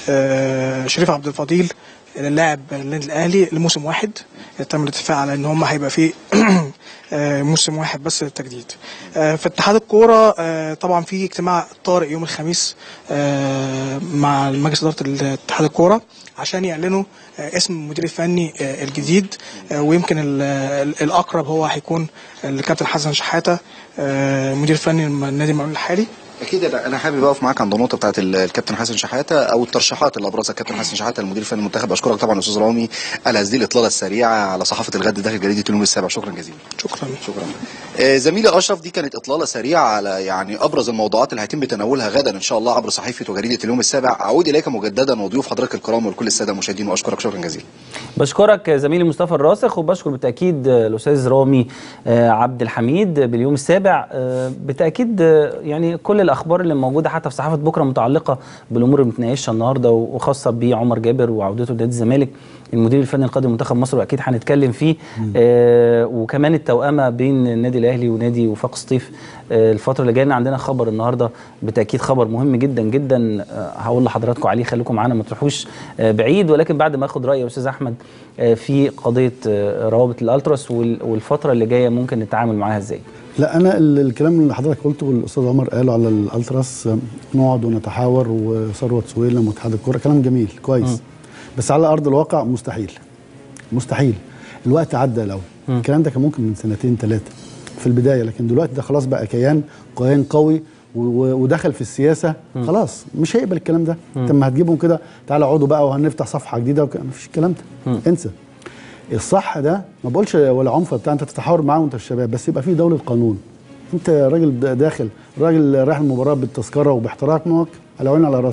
آه، شريف عبد الفضيل اللاعب النادي الاهلي لموسم واحد تم الاتفاق على ان هم هيبقى فيه آه، موسم واحد بس للتجديد آه، في اتحاد الكوره آه، طبعا في اجتماع طارئ يوم الخميس آه، مع مجلس اداره اتحاد الكوره عشان يعلنوا آه، اسم المدير الفني آه، الجديد آه، ويمكن ال- ال- الاقرب هو هيكون الكابتن حسن شحاته آه، مدير فني النادي المقاولين الحالي اكيد انا أنا حابب اقف معاك عند النقطه بتاعت ال- الكابتن حسن شحاته او الترشيحات اللي ابرزها الكابتن حسن شحاته المدير الفني المنتخب اشكرك طبعا استاذ رامي على هذه الاطلاله السريعه على صحافه الغد داخل جريده اليوم السابع شكرا جزيلا شكرا شكرا آه، زميلي اشرف دي كانت اطلاله سريعه على يعني ابرز الموضوعات اللي هيتم تناولها غدا ان شاء الله عبر صحيفه وجريده اليوم السابع اعود اليك مجددا وضيوف حضرتك الكرام ولكل الساده المشاهدين واشكرك شكرا جزيلا بشكرك زميلي مصطفى الراسخ وبشكر بالتاكيد الاستاذ رامي آه، عبد الحميد باليوم السابع آه، بالتاكيد آه، يعني كل الاخبار اللي موجوده حتى في صحافه بكره متعلقه بالامور اللي بنتناقشها النهارده وخاصه بعمر جابر وعودته لنادي الزمالك المدير الفني القادم لمنتخب مصر واكيد هنتكلم فيه آه وكمان التوأمه بين النادي الاهلي ونادي وفاق سطيف آه الفتره اللي جايه عندنا خبر النهارده بالتاكيد خبر مهم جدا جدا آه هقول لحضراتكم عليه خليكم معانا ما تروحوش آه بعيد ولكن بعد ما اخد راي يا استاذ احمد آه في قضيه آه روابط الالتراس وال- والفتره اللي جايه ممكن نتعامل معاها ازاي لا انا ال- الكلام اللي حضرتك قلته والاستاذ عمر قاله على الالتراس آه، نقعد ونتحاور وثروت سويلم واتحاد الكوره كلام جميل كويس بس على ارض الواقع مستحيل مستحيل الوقت عدى لو الكلام ده كان ممكن من سنتين ثلاثه في البدايه لكن دلوقتي ده خلاص بقى كيان كيان قوي و- و- ودخل في السياسه خلاص مش هيقبل الكلام ده انت لما هتجيبهم كده تعالى اقعدوا بقى وهنفتح صفحه جديده وك... مفيش الكلام ده انسى الصح ده ما بقولش ولا عنف بتاع انت تتحاور معاه وانت الشباب بس يبقى في دوله قانون انت راجل دا- داخل راجل رايح المباراه بالتذكره وباحتراق معك على عيني على راسي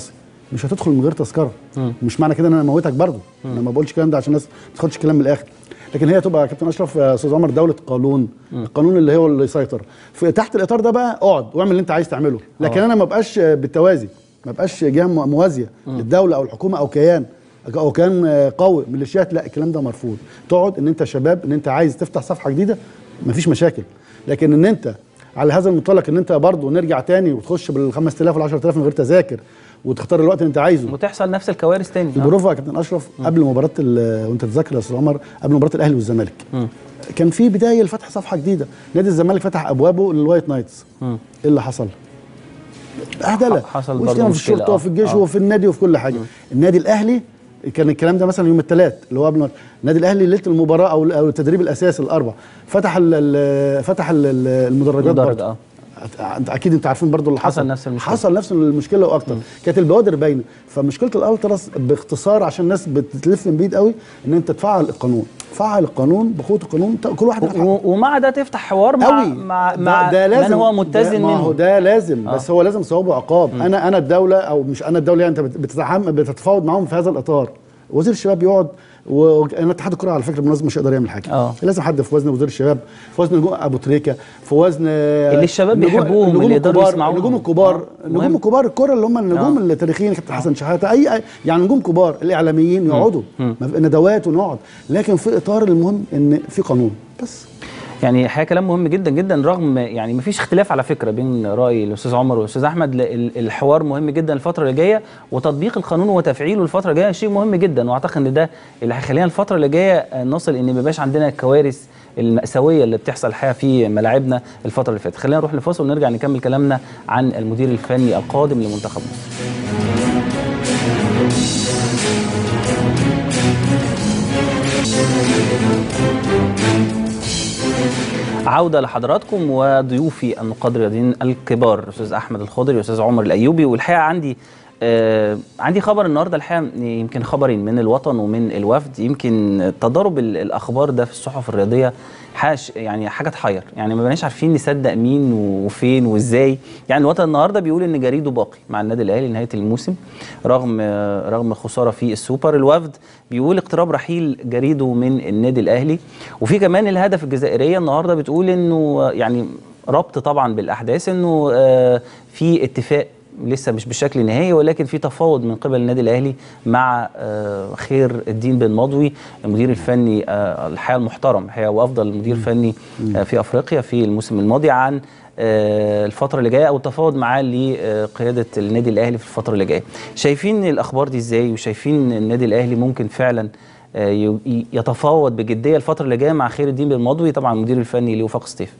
مش هتدخل من غير تذكره مش معنى كده ان انا اموتك برضه انا ما بقولش الكلام ده عشان الناس ما تاخدش الكلام من الاخر لكن هي تبقى يا كابتن اشرف يا استاذ عمر دوله قانون القانون اللي هو اللي يسيطر في تحت الاطار ده بقى اقعد واعمل اللي انت عايز تعمله لكن انا ما بقاش بالتوازي ما بقاش جهه موازيه للدوله او الحكومه او كيان او كان قوي ميليشيات لا الكلام ده مرفوض تقعد ان انت شباب ان انت عايز تفتح صفحه جديده مفيش مشاكل لكن ان انت على هذا المنطلق ان انت برضه نرجع تاني وتخش بال 5000 وال 10000 من غير تذاكر وتختار الوقت اللي انت عايزه وتحصل نفس الكوارث تاني آه. البروفا يا كابتن اشرف قبل مباراه ال- وانت تتذكر يا استاذ عمر قبل مباراه الاهلي والزمالك كان في بدايه لفتح صفحه جديده نادي الزمالك فتح ابوابه للوايت نايتس ايه اللي حصل؟ بهدله حصل برضه واشتغل في مشكلة، الشرطه آه. وفي الجيش آه. وفي النادي وفي كل حاجه النادي الاهلي كان الكلام ده مثلا يوم الثلاث اللي هو قبل ما- النادي الاهلي ليله المباراه او او التدريب الاساسي الاربع فتح ال ال فتح ال ال المدرجات المدرج، برضه آه. أنت اكيد انت عارفين برضو اللي حصل حصل نفس المشكلة. حصل نفس المشكله واكتر كانت البوادر باينه فمشكله الالتراس باختصار عشان الناس بتلف من بعيد قوي ان انت تفعل القانون فعل القانون بقوه القانون ت- كل واحد ياخد حقه. و- ومع ده تفتح حوار مع قوي مع, ده- مع ده لازم من هو متزن ده ما هو منه ده لازم آه. بس هو لازم ثوابه عقاب انا انا الدوله او مش انا الدوله يعني انت بت- بتتعامل بتتفاوض معاهم في هذا الاطار وزير الشباب يقعد وانا اتحاد الكره على فكره بالمناسبه مش هيقدر يعمل حاجه آه. لازم حد في وزن وزير الشباب في وزن نجوم ابو تريكه في وزن اللي الشباب بيحبوهم، اللي يقدروا يسمعوهم. النجوم الكبار آه، النجوم مهم. الكبار الكره اللي هم النجوم آه. التاريخيين كابتن حسن شحاته اي أي- يعني نجوم كبار الاعلاميين يقعدوا ما في ندوات ونقعد لكن في اطار المهم ان في قانون بس يعني الحقيقه كلام مهم جدا جدا رغم يعني مفيش اختلاف على فكره بين راي الاستاذ عمر والاستاذ احمد ل- ال- الحوار مهم جدا الفتره اللي جايه وتطبيق القانون وتفعيله الفتره الجايه شيء مهم جدا واعتقد ان ده اللي هيخلينا الفتره اللي جايه نصل ان ما يبقاش عندنا الكوارث المأساوية اللي بتحصل الحقيقة في ملاعبنا الفترة اللي فاتت خلينا نروح لفاصل ونرجع نكمل كلامنا عن المدير الفني القادم لمنتخب مصر عودة لحضراتكم وضيوفي النقاد الرياضيين الكبار الأستاذ أحمد الخضري والأستاذ عمر الأيوبي والحقيقة عندي آه عندي خبر النهارده الحقيقه يمكن خبرين من الوطن ومن الوفد يمكن تضارب ال- الاخبار ده في الصحف الرياضيه حاش يعني حاجه تحير يعني ما بقناش عارفين نصدق مين وفين وازاي يعني الوطن النهارده بيقول ان جريده باقي مع النادي الاهلي لنهايه الموسم رغم آه رغم خساره في السوبر الوفد بيقول اقتراب رحيل جريده من النادي الاهلي وفي كمان الهدف الجزائريه النهارده بتقول انه آه، يعني ربط طبعا بالاحداث انه آه، في اتفاق لسه مش بشكل نهائي ولكن في تفاوض من قبل النادي الاهلي مع آه، خير الدين بن مضوي المدير الفني آه، الحقيقه المحترم الحقيقه وافضل مدير فني آه، في افريقيا في الموسم الماضي عن آه، الفتره اللي جايه او التفاوض معاه لقياده النادي الاهلي في الفتره اللي جايه شايفين الاخبار دي ازاي وشايفين النادي الاهلي ممكن فعلا آه، ي- يتفاوض بجديه الفتره اللي جايه مع خير الدين بن مضوي طبعا المدير الفني لوفاق ستيف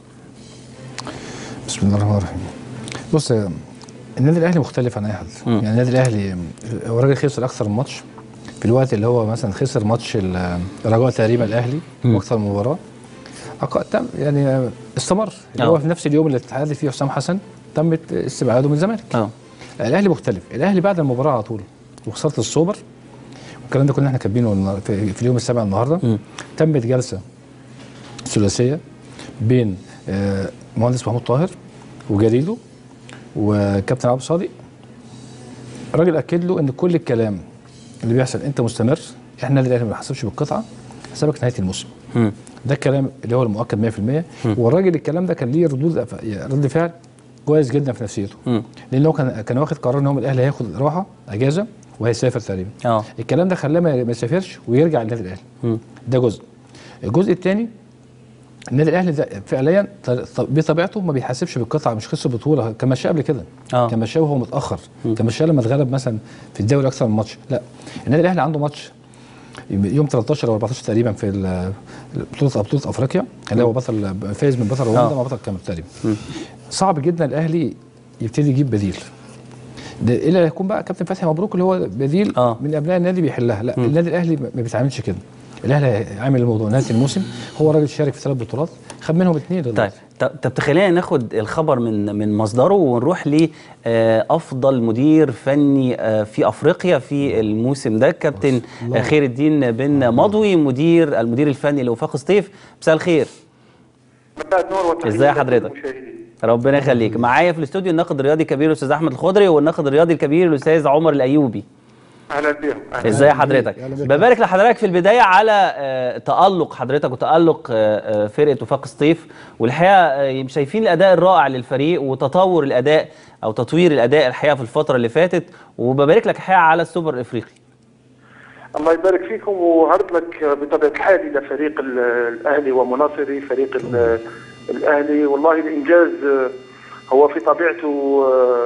بسم الله الرحمن الرحيم بص يا- النادي الاهلي مختلف عن اي حد يعني النادي الاهلي هو راجل خسر اكثر من ماتش في الوقت اللي هو مثلا خسر ماتش ال- الرجاء تقريبا الاهلي واكثر من مباراه أق- تم يعني استمر اللي آه. هو في نفس اليوم اللي اتعادل فيه حسام حسن تمت استبعاده من الزمالك اه الاهلي مختلف الاهلي بعد المباراه على طول وخساره السوبر والكلام ده كنا احنا كاتبينه النهار- في في اليوم السابع النهارده تمت جلسه ثلاثيه بين آه، مهندس محمود طاهر وجريده وكابتن عبد صادق الراجل اكد له ان كل الكلام اللي بيحصل انت مستمر احنا النادي الاهلي ما بنحسبش بالقطعه حسابك نهايه الموسم مم. ده الكلام اللي هو المؤكد 100% والراجل الكلام ده كان ليه ردود أف- يعني رد فعل كويس جدا في نفسيته مم. لان هو كان كان واخد قرار ان هو الاهلي هياخد راحه اجازه وهيسافر تقريبا اه الكلام ده خلاه ما ما يسافرش ويرجع للنادي الاهلي مم. ده جزء الجزء الثاني النادي الاهلي ده فعليا ط- ط- بطبيعته ما بيحاسبش بالقطعه مش خسر بطوله كان مشاه قبل كده آه. كان مشاه وهو متاخر كان مشاه لما اتغلب مثلا في الدوري اكثر من ماتش لا النادي الاهلي عنده ماتش يوم 13 او 14 تقريبا في ال- بطوله بطوله افريقيا اللي هو بطل فايز من بطل رواندا آه. مع بطل كاميرون تقريبا صعب جدا الاهلي يبتدي يجيب بديل ده الا يكون بقى كابتن فتحي مبروك اللي هو بديل آه. من ابناء النادي بيحلها لا النادي الاهلي ما ما بيتعاملش كده الاهلي عامل الموضوع نهايه الموسم هو راجل شارك في ثلاث بطولات خد منهم اثنين طيب طب طب تخلينا ناخد الخبر من من مصدره ونروح لافضل مدير فني آه، في افريقيا في الموسم ده كابتن آه، خير الدين بن مضوي مدير المدير الفني لوفاق سطيف مساء الخير مساء النور والتحية ازاي حضرتك؟ للمشاهدين. ربنا يخليك معايا في الاستوديو الناقد الرياضي الكبير الاستاذ احمد الخضري والناقد الرياضي الكبير الاستاذ عمر الايوبي اهلا بهم أهلاً. ازاي حضرتك أهلا بك. ببارك لحضرتك في البدايه على آه، تالق حضرتك وتالق آه، آه، فرقه وفاق سطيف والحقيقه آه، شايفين الاداء الرائع للفريق وتطور الاداء او تطوير الاداء الحقيقه في الفتره اللي فاتت وببارك لك الحقيقه على السوبر الافريقي الله يبارك فيكم وهرد لك بطبيعه الحال الى فريق ال- الاهلي ومناصري فريق ال- الاهلي والله الانجاز آه، هو في طبيعته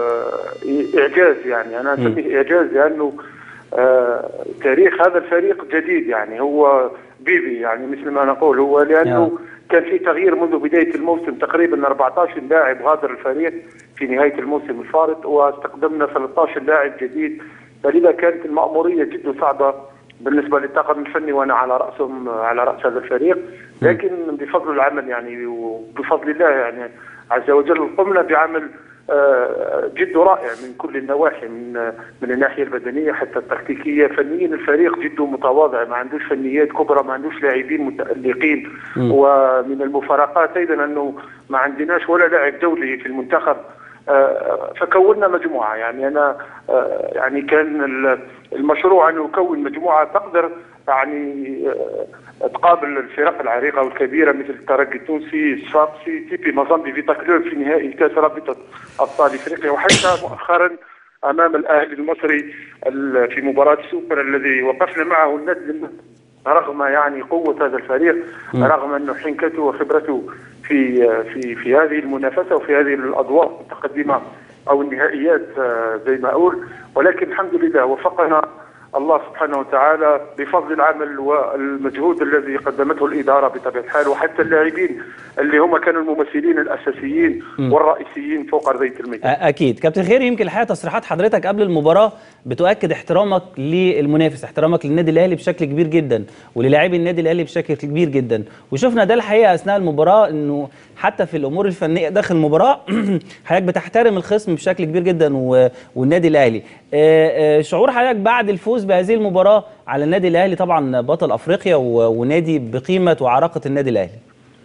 آه، اعجاز يعني انا اسميه اعجاز لانه آه، تاريخ هذا الفريق جديد يعني هو بيبي يعني مثل ما نقول هو لانه نعم. كان في تغيير منذ بدايه الموسم تقريبا 14 لاعب غادر الفريق في نهايه الموسم الفارط واستقدمنا 13 لاعب جديد فلذا كانت المأمورية جدا صعبة بالنسبة للطاقم الفني وأنا على رأسهم على رأس هذا الفريق لكن بفضل العمل يعني وبفضل الله يعني عز وجل قمنا بعمل آه، جد رائع من كل النواحي من آه، من الناحية البدنية حتى التكتيكية فنيا الفريق جد متواضع ما عندوش فنيات كبرى ما عندوش لاعبين متألقين ومن المفارقات أيضا أنه ما عندناش ولا لاعب دولي في المنتخب آه، فكونا مجموعه يعني انا آه، يعني كان ال- المشروع ان نكون مجموعه تقدر يعني آه، تقابل الفرق العريقه والكبيره مثل الترجي التونسي صفاقسي تيبي مازامبي فيتا كلوب في نهائي كاس رابطه ابطال افريقيا وحتى مؤخرا امام الاهلي المصري ال- في مباراه السوبر الذي وقفنا معه الند رغم يعني قوة هذا الفريق رغم أنه حنكته وخبرته في في في هذه المنافسة وفي هذه الأضواء المتقدمة أو النهائيات آه، زي ما أقول ولكن الحمد لله وفقنا الله سبحانه وتعالى بفضل العمل والمجهود الذي قدمته الإدارة بطبيعة الحال وحتى اللاعبين اللي هم كانوا الممثلين الأساسيين والرئيسيين فوق أرضية الميدان أ- اكيد كابتن خير يمكن الحقيقه تصريحات حضرتك قبل المباراه بتؤكد احترامك للمنافس احترامك للنادي الاهلي بشكل كبير جدا وللاعبي النادي الاهلي بشكل كبير جدا وشفنا ده الحقيقه اثناء المباراه انه حتى في الامور الفنيه داخل المباراه حضرتك بتحترم الخصم بشكل كبير جدا و- والنادي الاهلي آه، آه، شعور حضرتك بعد الفوز بهذه المباراه على النادي الاهلي طبعا بطل افريقيا و- ونادي بقيمه وعراقه النادي الاهلي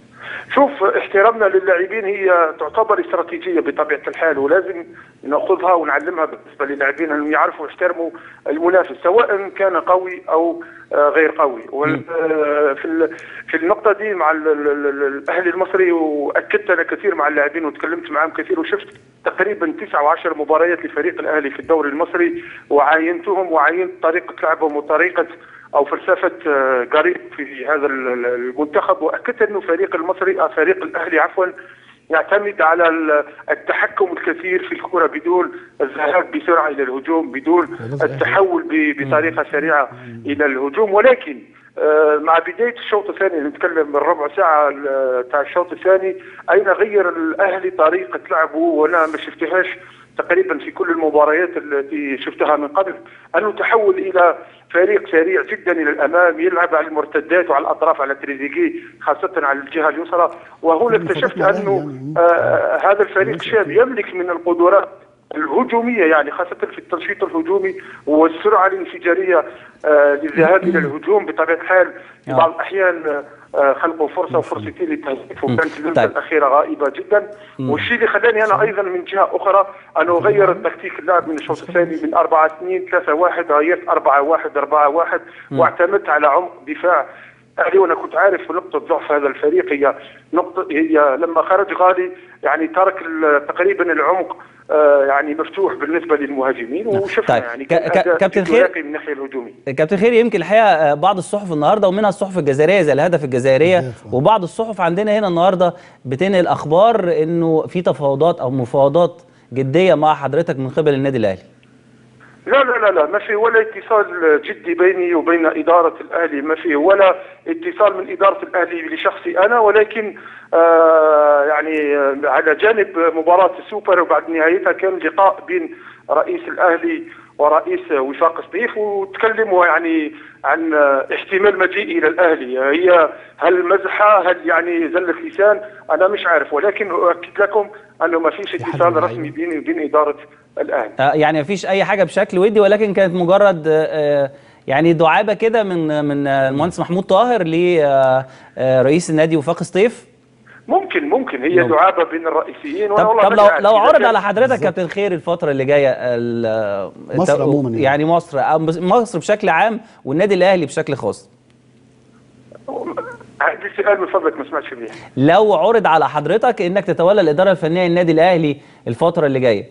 شوف احترامنا للاعبين هي تعتبر استراتيجيه بطبيعه الحال ولازم ناخذها ونعلمها بالنسبه للاعبين انهم يعرفوا يحترموا المنافس سواء كان قوي او آه، غير قوي وال- آه، في ال- في النقطه دي مع ال- ال- ال- الاهلي المصري واكدت انا كثير مع اللاعبين وتكلمت معهم كثير وشفت تقريبا تسعة وعشر مباريات لفريق الاهلي في الدوري المصري وعاينتهم وعاينت طريقه لعبهم وطريقه او فلسفه آه، قريب في هذا ال- ال- المنتخب واكدت انه فريق المصري آه، فريق الاهلي عفوا يعتمد على ال- التحكم الكثير في الكره بدون الذهاب بسرعه الى الهجوم بدون التحول ب- بطريقه سريعه الى الهجوم ولكن آه، مع بدايه الشوط الثاني نتكلم من ربع ساعه ال- تاع الشوط الثاني اين غير الاهلي طريقه لعبه وانا ما شفتهاش تقريبا في كل المباريات التي شفتها من قبل انه تحول الى فريق سريع جدا الى الامام يلعب على المرتدات وعلى الاطراف على تريزيجيه خاصه على الجهه اليسرى وهنا اكتشفت انه آه هذا الفريق شاب يملك من القدرات الهجوميه يعني خاصه في التنشيط الهجومي والسرعه الانفجاريه آه للذهاب الى الهجوم بطبيعه الحال في بعض الاحيان آه خلقوا فرصه وفرصتين للتهديف وكانت اللمسه طيب. الاخيره غائبه جدا والشيء اللي خلاني انا ايضا من جهه اخرى انه غير التكتيك اللعب من الشوط الثاني من 4 2 3 1 غيرت 4 1 4 1 واعتمدت على عمق دفاع اهلي وانا كنت عارف نقطه ضعف هذا الفريق هي نقطه هي لما خرج غالي يعني ترك ال- تقريبا العمق آه يعني مفتوح بالنسبه للمهاجمين وشفنا طيب. يعني ك- ك- أداء كابتن جد خير؟ راقي من الناحيه الهجوميه كابتن خير يمكن الحقيقه آه، بعض الصحف النهارده ومنها الصحف الجزائريه زي الهدف الجزائريه وبعض الصحف عندنا هنا النهارده بتنقل اخبار انه في تفاوضات او مفاوضات جديه مع حضرتك من قبل النادي الاهلي لا لا لا لا ما في ولا اتصال جدي بيني وبين إدارة الأهلي ما في ولا اتصال من إدارة الأهلي لشخصي أنا ولكن آه يعني آه، على جانب مباراة السوبر وبعد نهايتها كان لقاء بين رئيس الأهلي ورئيس وفاق سطيف وتكلموا يعني عن آه، احتمال مجيء إلى الأهلي هي هل مزحة هل يعني زلة لسان أنا مش عارف ولكن أؤكد لكم أنه ما فيش اتصال رسمي بيني وبين إدارة الأهلي آه، يعني مفيش اي حاجه بشكل ودي ولكن كانت مجرد آه، آه، يعني دعابه كده من من آه، المهندس محمود طاهر لرئيس النادي وفاق سطيف ممكن ممكن هي ممكن. دعابه بين الرئيسيين وأنا طب والله طب ماني لو عارف لو إذا عرض كان- على حضرتك كابتن خير الفتره اللي جايه ال- مصر الت- عموماً يعني. يعني مصر أو بس- مصر بشكل عام والنادي الاهلي بشكل خاص عندي سؤال من فضلك ما سمعتش منيح لو عرض على حضرتك انك تتولى الاداره الفنيه للنادي الاهلي الفتره اللي جايه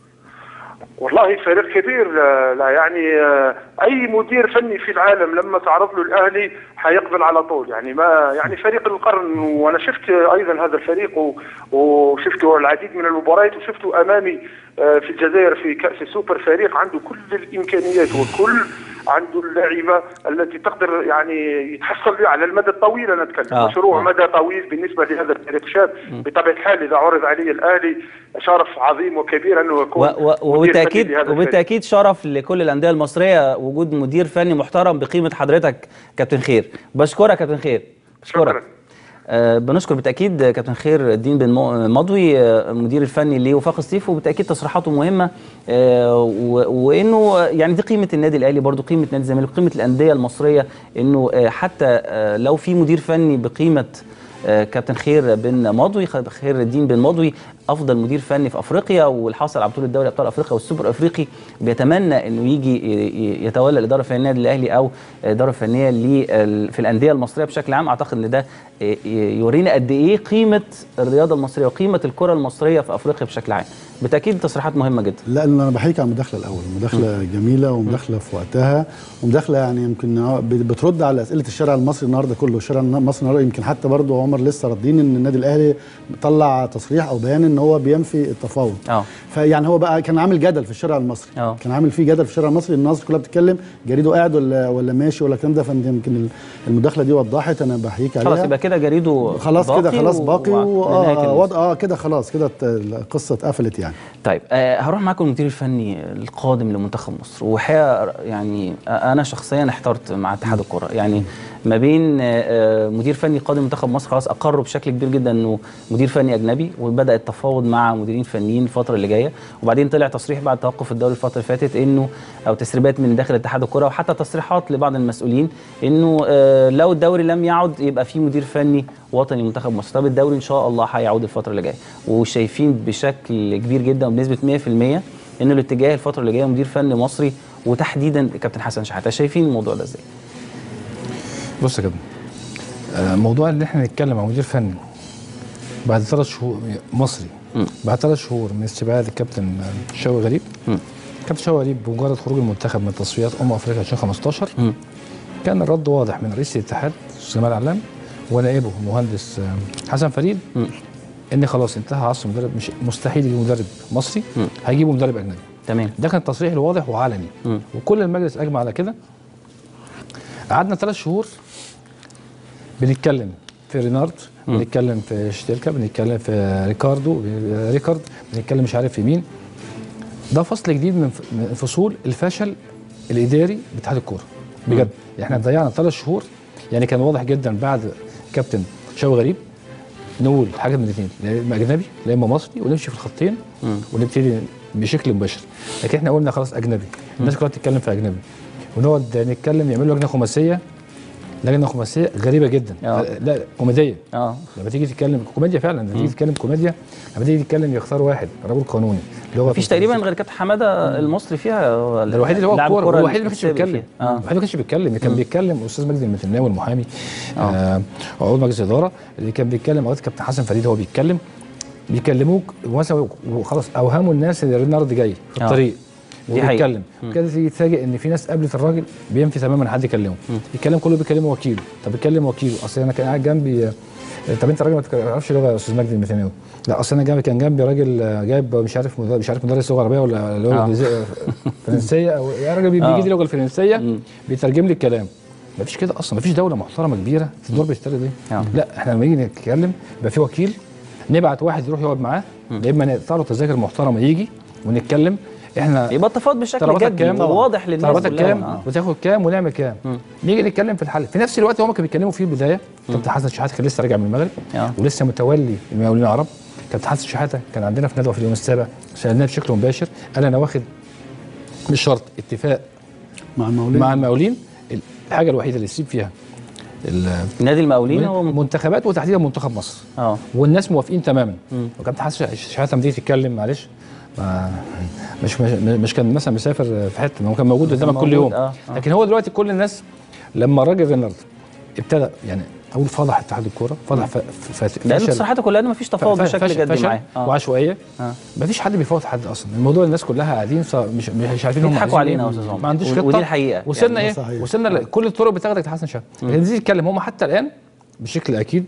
والله فريق كبير لا, لا يعني آه، اي مدير فني في العالم لما تعرض له الاهلي حيقبل على طول يعني ما يعني فريق القرن وانا شفت ايضا هذا الفريق و- وشفته العديد من المباريات وشفته امامي آه، في الجزائر في كاس السوبر فريق عنده كل الامكانيات وكل عنده اللعيبه التي تقدر يعني يتحصل بها على المدى الطويل انا اتكلم آه، مشروع آه. مدى طويل بالنسبه لهذا الفريق شاب بطبيعه الحال اذا عرض علي الاهلي شرف عظيم وكبير انه و- يكون و- مدير فني وبالتاكيد لهذا الفريق. وبالتاكيد شرف لكل الانديه المصريه وجود مدير فني محترم بقيمه حضرتك كابتن خير بشكرك كابتن خير بشكرك شكراً. آه بنشكر بالتاكيد كابتن خير الدين بن مو- مضوي آه، المدير الفني لوفاق ستيف وبالتاكيد تصريحاته مهمه آه و- وانه يعني دي قيمه النادي الاهلي برضو قيمه نادي الزمالك قيمه الانديه المصريه انه آه حتى آه لو في مدير فني بقيمه آه، كابتن خير بن مضوي خ- خير الدين بن مضوي افضل مدير فني في افريقيا والحاصل على بطوله دوري ابطال افريقيا والسوبر الافريقي بيتمنى انه يجي ي- ي- يتولى الاداره الفنيه للنادي الاهلي او الاداره الفنيه لل- في الانديه المصريه بشكل عام اعتقد ان ده ي- ي- يورينا قد ايه قيمه الرياضه المصريه وقيمه الكره المصريه في افريقيا بشكل عام بالتاكيد تصريحات مهمه جدا لا انا بحيك على المداخله الاول مداخله جميله ومداخله في وقتها ومداخله يعني يمكن بترد على اسئله الشارع المصري النهارده كله الشارع المصري النهارده يمكن حتى برضه عمر لسه راضين ان النادي الاهلي طلع تصريح او بيان ان هو بينفي التفاوض اه فيعني هو بقى كان عامل جدل في الشارع المصري آه. كان عامل فيه جدل في الشارع المصري الناس كلها بتتكلم جريده قاعد ولا ولا ماشي ولا الكلام ده فانت يمكن المداخله دي وضحت انا بحييك عليها خلاص يبقى كده جريده خلاص كده باقي خلاص و- باقي و- و- لنهاية اه الموسم. وضع اه كده خلاص كده الت- القصه اتقفلت يعني طيب آه هروح معاكم المدير الفني القادم لمنتخب مصر وحقيقه يعني آه انا شخصيا احترت مع اتحاد الكره يعني ما بين آه آه، مدير فني قادم منتخب مصر خلاص اقروا بشكل كبير جدا انه مدير فني اجنبي وبدا التفاوض مع مديرين فنيين الفتره اللي جايه وبعدين طلع تصريح بعد توقف الدوري الفتره اللي فاتت انه او تسريبات من داخل اتحاد الكره وحتى تصريحات لبعض المسؤولين انه آه لو الدوري لم يعد يبقى في مدير فني وطني منتخب مصر طب الدوري ان شاء الله هيعود الفتره اللي جايه وشايفين بشكل كبير جدا وبنسبه 100% ان الاتجاه الفتره اللي جايه مدير فني مصري وتحديدا كابتن حسن شحاته شايفين الموضوع ده ازاي بص يا كابتن آه، موضوع ان احنا نتكلم عن مدير فني بعد ثلاث شهور مصري مم. بعد ثلاث شهور من استبعاد الكابتن آه، شوقي غريب مم. كابتن شوقي غريب بمجرد خروج المنتخب من تصفيات امم افريقيا 2015 مم. كان الرد واضح من رئيس الاتحاد جمال علام ونائبه المهندس آه، حسن فريد مم. ان خلاص انتهى عصر مدرب مش مستحيل يجي مدرب مصري مم. هيجيبوا مدرب اجنبي تمام ده كان تصريح الواضح وعلني مم. وكل المجلس اجمع على كده قعدنا ثلاث شهور بنتكلم في رينارد بنتكلم في شتيلكا بنتكلم في ريكاردو ريكارد بنتكلم مش عارف في مين ده فصل جديد من ف- من فصول الفشل الاداري باتحاد الكوره بجد احنا ضيعنا ثلاث شهور يعني كان واضح جدا بعد كابتن شوقي غريب نقول حاجه من الاثنين لا اما اجنبي لا اما مصري ونمشي في الخطين ونبتدي بشكل مباشر لكن احنا قلنا خلاص اجنبي الناس كلها بتتكلم في اجنبي ونقعد نتكلم يعملوا لجنه خماسيه لجنه خماسيه غريبه جدا آه. لا كوميديه اه لما تيجي تتكلم كوميديا فعلا لما تيجي تتكلم كوميديا لما تيجي تتكلم يختار واحد رجل قانوني لغه مفيش تقريبا غير كابتن حماده المصري فيها هو ده الوحيد اللي هو لاعب الكوره الكرة الوحيد اللي ما كانش السابق بيتكلم فيها. اه الوحيد اللي ما كانش بيتكلم اللي كان بيتكلم استاذ مجدي المتناوي المحامي آه عضو مجلس الاداره اللي كان بيتكلم اوقات كابتن حسن فريد هو بيتكلم بيكلموك مثلا وخلاص اوهموا الناس ان رينارد جاي في آه. الطريق دي حقيقة. وبيتكلم كده تيجي تتفاجئ ان في ناس قابلت الراجل بينفي تماما حد يكلمه يتكلم كله بيكلم وكيله طب يكلم وكيله اصل انا كان قاعد جنبي آه، طب انت راجل ما تعرفش لغه يا استاذ مجدي المتناوي لا اصل انا جنبي كان جنبي راجل آه، جايب مش عارف مدرس مش عارف مدرس لغه عربيه ولا لغه آه. انجليزيه آه، فرنسيه او يا راجل بيجي آه. لي اللغه الفرنسيه بيترجم لي الكلام ما فيش كده اصلا ما فيش دوله محترمه كبيره تدور بالطريقه دي آه. لا احنا لما نيجي نتكلم يبقى في وكيل نبعت واحد يروح يقعد معاه يا اما نقطع له تذاكر محترمه يجي ونتكلم احنا يبقى التفاوض بشكل طلباتك جدي كام وواضح للناس طلباتك كلها. كام آه. وتاخد كام ونعمل كام نيجي نتكلم في الحل في نفس الوقت هم كانوا بيتكلموا فيه البدايه كابتن حسن شحاته كان لسه راجع من المغرب آه. ولسه متولي المقاولين العرب كابتن حسن شحاته كان عندنا في ندوه في اليوم السابع سالناه بشكل مباشر قال انا واخد مش شرط اتفاق مع المولين مع المقاولين الحاجه الوحيده اللي يسيب فيها ال- نادي المقاولين هو من- منتخبات وتحديدا منتخب مصر اه والناس موافقين تماما وكابتن حسن شحاته لما تيجي تتكلم معلش ما مش مش, مش كان مثلا مسافر في حته ما هو كان موجود قدامك كل موجود، يوم آه، آه. لكن هو دلوقتي كل الناس لما الراجل رينارد ابتدى يعني اقول فضح اتحاد الكوره فضح ف- ف- ف- لان فشل صراحه كلها ما فيش تفاوض ف- بشكل فشل- جدي فشل معاه اه وعشوائيه آه. مفيش حد بيفوت حد اصلا الموضوع الناس كلها قاعدين ص- مش مش عارفين هم بيضحكوا عايزين علينا إيه. يا أستاذ عمر. ما عندوش ودي خطه الحقيقة. وصلنا يعني ايه ده صحيح. وصلنا ل- كل الطرق بتاخدك لحسن شحاته لكن دي تتكلم هم حتى الان بشكل اكيد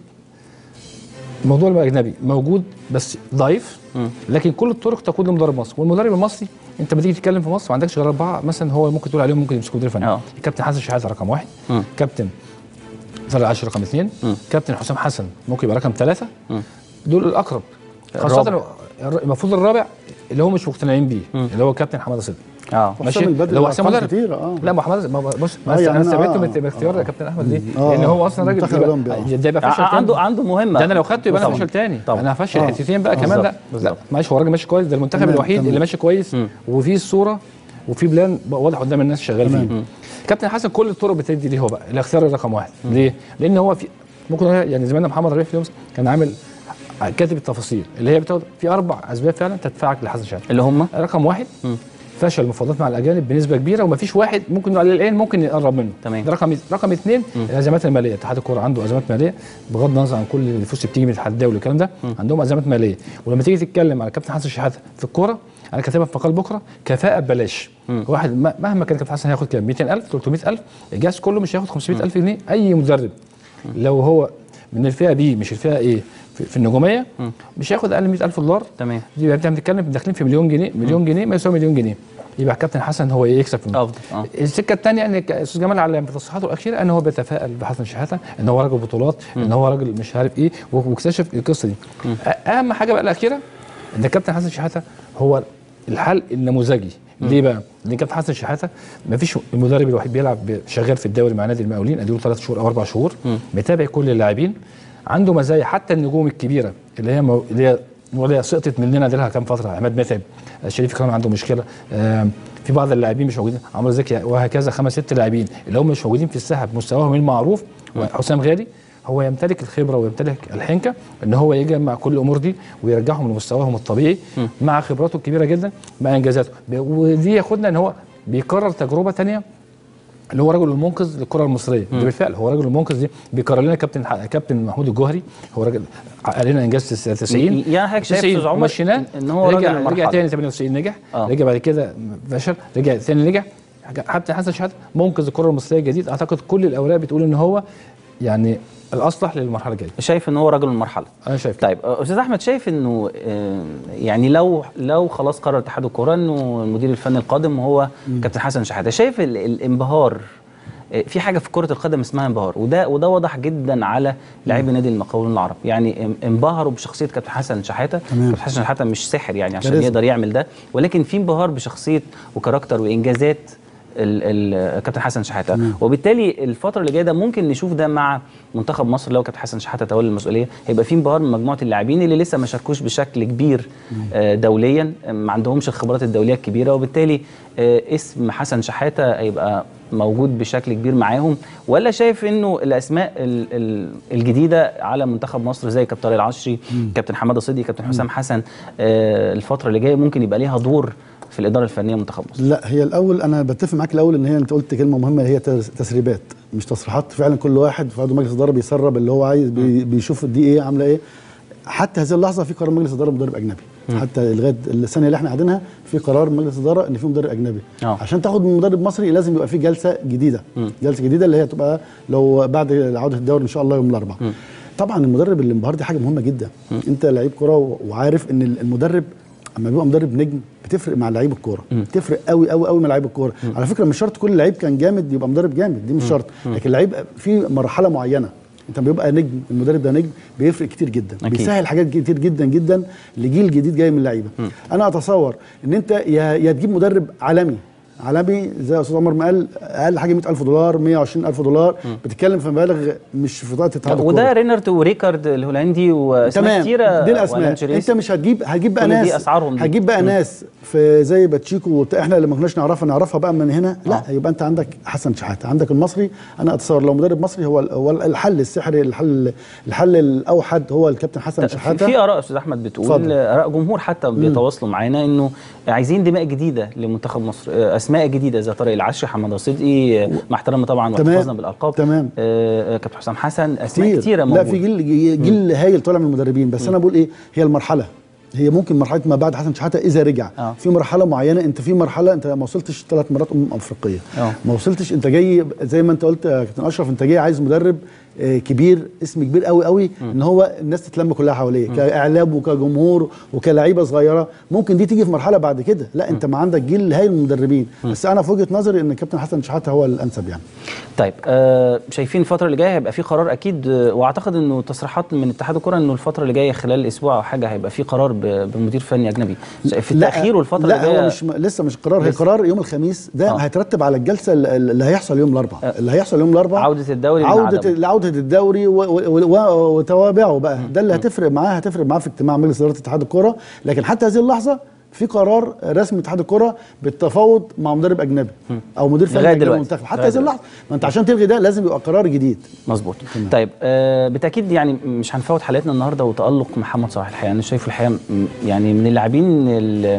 الموضوع الاجنبي موجود بس ضعيف لكن كل الطرق تقود لمدرب مصر والمدرب المصري انت لما تيجي تتكلم في مصر ما عندكش غير اربعه مثلا هو ممكن تقول عليهم ممكن يمسكوا مدير فني آه. كابتن حسن شحاته رقم واحد مم. كابتن طارق العاشر رقم اثنين كابتن حسام حسن ممكن يبقى رقم ثلاثه دول الاقرب خاصه الرابع. الر- المفروض الرابع اللي هو مش مقتنعين بيه اللي هو كابتن حماده صدقي اه حسام البدري لو له حسام أرقام مدرب كتيرة، آه. لا ما حماده ما- بص آه، بس يعني انا أنا- ثبت آه، من آه. اختيار كابتن احمد ليه؟ آه، لان هو اصلا راجل منتخب يبقى- الأولمبي، آه. ده يبقى فشل ع- تاني. عنده عنده مهمه ده انا لو خدته يبقى انا طبعاً. فشل تاني طبعاً. انا هفشل آه. حتتين بقى كمان بالظبط، لا بالظبط. لا معلش هو راجل ماشي كويس ده المنتخب تمام، الوحيد تمام. اللي ماشي كويس وفي الصوره وفي بلان بقى واضح قدام الناس شغال فيه كابتن حسن كل الطرق بتدي ليه هو بقى الاختيار الرقم واحد ليه؟ لان هو في ممكن نقول يعني زميلنا محمد ربيع في يوم كان عامل كاتب التفاصيل اللي هي بتاخد في اربع اسباب فعلا تدفعك لحسن شحاته اللي هم رقم واحد فشل المفاوضات مع الاجانب بنسبه كبيره ومفيش واحد ممكن نقول عليه الان ممكن يقرب منه تمام. ده رقم رقم اثنين الازمات الماليه اتحاد الكوره عنده ازمات ماليه بغض النظر عن كل الفلوس اللي بتيجي من الاتحاد الدولي والكلام ده عندهم ازمات ماليه ولما تيجي تتكلم على كابتن حسن شحاته في الكوره انا كاتبها في مقال بكره كفاءه ببلاش واحد ما- مهما كان كابتن حسن هياخد كام 200000 300000 الجهاز كله مش هياخد 500000 جنيه اي مدرب لو هو من الفئه بي مش الفئه ايه في, في النجوميه مش هياخد اقل من 100000 دولار تمام دي يبقى انت بتتكلم داخلين في مليون جنيه مليون جنيه ما يساوي مليون جنيه يبقى كابتن حسن هو يكسب في الموضوع. افضل اه السكه الثانيه ان استاذ جمال علام في تصريحاته الاخيره ان هو بيتفائل بحسن شحاته ان هو راجل بطولات ان هو راجل مش عارف ايه واكتشف القصه دي أ- اهم حاجه بقى الاخيره ان كابتن حسن شحاته هو الحل النموذجي ليه بقى؟ لان كابتن حسن شحاته ما فيش المدرب الوحيد بيلعب ب- شغال في الدوري مع نادي المقاولين اديله ثلاث شهور او اربع شهور متابع كل اللاعبين عنده مزايا حتى النجوم الكبيره اللي هي مو... اللي هي اللي هي سقطت مننا دي لها كام فتره عماد متعب شريف كمان عنده مشكله آم، في بعض اللاعبين مش موجودين عمرو زكي وهكذا خمس ست لاعبين اللي هم مش موجودين في الساحه بمستواهم المعروف وحسام غالي هو يمتلك الخبره ويمتلك الحنكه ان هو يجمع كل الامور دي ويرجعهم لمستواهم الطبيعي مع خبراته الكبيره جدا مع انجازاته ب- ودي ياخدنا ان هو بيكرر تجربه تانية اللي هو رجل المنقذ للكره المصريه ده بالفعل هو رجل المنقذ دي بيكرر لنا كابتن ح- كابتن محمود الجوهري هو راجل حقق لنا انجاز تس- 90 يعني حضرتك شايف 90 أستاذ عمر ومشيناه إن هو رجع راجل رجع المرحلة. تاني 98 نجح آه. رجع بعد كده فشل رجع تاني نجح حتى حسن شحاته منقذ الكره المصريه الجديد اعتقد كل الاوراق بتقول ان هو يعني الاصلح للمرحله الجايه شايف ان هو رجل المرحله انا شايف كده. طيب آه، استاذ احمد شايف انه آه، يعني لو لو خلاص قرر اتحاد الكوره انه المدير الفني القادم هو كابتن حسن شحاته شايف ال- الانبهار آه، في حاجه في كره القدم اسمها انبهار وده وده واضح جدا على لاعبي نادي المقاولون العرب يعني ام- انبهروا بشخصيه كابتن حسن شحاته تمام. كابتن حسن شحاته مش ساحر يعني عشان كاريزما. يقدر يعمل ده ولكن في انبهار بشخصيه وكاركتر وانجازات ال- ال- كابتن حسن شحاته وبالتالي الفتره اللي جايه ده ممكن نشوف ده مع منتخب مصر لو كابتن حسن شحاته تولى المسؤوليه هيبقى في انبهار من مجموعه اللاعبين اللي لسه ما شاركوش بشكل كبير آه، دوليا آه، ما عندهمش الخبرات الدوليه الكبيره وبالتالي آه، اسم حسن شحاته هيبقى موجود بشكل كبير معاهم ولا شايف انه الاسماء ال- ال- الجديده على منتخب مصر زي كابتن طارق العشري كابتن حماده صدقي كابتن حسام حسن آه، الفتره اللي جايه ممكن يبقى ليها دور في الاداره الفنيه لمنتخب مصر لا هي الاول انا بتفق معاك الاول ان هي انت قلت كلمه مهمه هي تس- تسريبات مش تصريحات فعلا كل واحد في عضو مجلس الاداره بيسرب اللي هو عايز بي بيشوف دي ايه عامله ايه حتى هذه اللحظه في قرار مجلس اداره مدرب اجنبي حتى لغايه السنه اللي احنا قاعدينها في قرار مجلس اداره ان في مدرب اجنبي آه. عشان تاخد من مدرب مصري لازم يبقى في جلسه جديده جلسه جديده اللي هي تبقى لو بعد عوده الدوري ان شاء الله يوم الاربعاء طبعا المدرب الانبهار دي حاجه مهمه جدا انت لعيب كره و- وعارف ان المدرب اما بيبقى مدرب نجم بتفرق مع لعيب الكوره بتفرق قوي قوي قوي مع لعيب الكوره على فكره مش شرط كل لعيب كان جامد يبقى مدرب جامد دي مش شرط لكن لعيب في مرحله معينه انت بيبقى نجم المدرب ده نجم بيفرق كتير جدا أكيد. بيسهل حاجات كتير جدا جدا لجيل جديد جاي من اللعيبه انا اتصور ان انت يا يا تجيب مدرب عالمي عالمي زي استاذ عمر ما قال اقل حاجه 100000 دولار 120000 دولار بتتكلم في مبالغ مش في طاقه اتحاد وده الكورة. رينارد وريكارد الهولندي واسماء تمام كتيره دي الاسماء والانشيلوتي. انت مش هتجيب هتجيب بقى كل دي ناس أسعارهم دي. هتجيب بقى ناس في زي باتشيكو وبتاع احنا اللي ما كناش نعرفها نعرفها بقى من هنا لا يبقى انت عندك حسن شحاته عندك المصري انا اتصور لو مدرب مصري هو هو الحل السحري الحل الحل الاوحد هو الكابتن حسن في, شحاته في اراء استاذ احمد بتقول اتفضل. اراء جمهور حتى بيتواصلوا معانا انه عايزين دماء جديده لمنتخب مصر آه، اسماء جديده زي طارق العشري حماده صدقي آه، مع احترامنا طبعا تمام. واحتفاظنا بالالقاب تمام. آه، آه، كابتن حسام حسن اسماء كتير كتيره لا موجوده في جيل جيل هايل طالع من المدربين بس انا بقول ايه هي المرحله هي ممكن مرحله ما بعد حسن شحاته اذا رجع آه. في مرحله معينه انت في مرحله انت ما وصلتش ثلاث مرات امم افريقيه آه. ما وصلتش انت جاي زي ما انت قلت يا كابتن اشرف انت جاي عايز مدرب آه، كبير اسم كبير قوي قوي ان هو الناس تتلم كلها حواليه كاعلام وكجمهور وكلاعيبه صغيره ممكن دي تيجي في مرحله بعد كده لا انت ما عندك جيل هايل من المدربين بس انا في وجهه نظري ان كابتن حسن شحاته هو الانسب يعني طيب آه شايفين الفتره اللي جايه هيبقى في قرار اكيد آه، واعتقد انه تصريحات من اتحاد الكره انه الفتره اللي جايه خلال اسبوع او حاجه هيبقى في قرار ب- بمدير فني اجنبي في التاخير والفتره لا اللي جايه هو مش لسه مش قرار هي لسه. قرار يوم الخميس ده آه. هيترتب على الجلسه ال- اللي هيحصل يوم الاربعاء اللي هيحصل يوم الاربعاء عودة الدوري من عوده عدمه. عوده الدوري و- و- و- وتوابعه بقى ده اللي هتفرق معاه هتفرق معاه في اجتماع مجلس اداره اتحاد الكوره لكن حتى هذه اللحظه في قرار رسمي اتحاد الكوره بالتفاوض مع مدرب اجنبي او مدير فني لغاية اجنبي دلوقتي. منتخب حتى لغاية هذه اللحظه ما انت عشان تلغي ده لازم يبقى قرار جديد مظبوط طيب آه بالتاكيد يعني مش هنفوت حلقتنا النهارده وتالق محمد صلاح الحقيقه انا شايفه الحقيقه م- يعني من اللاعبين ال-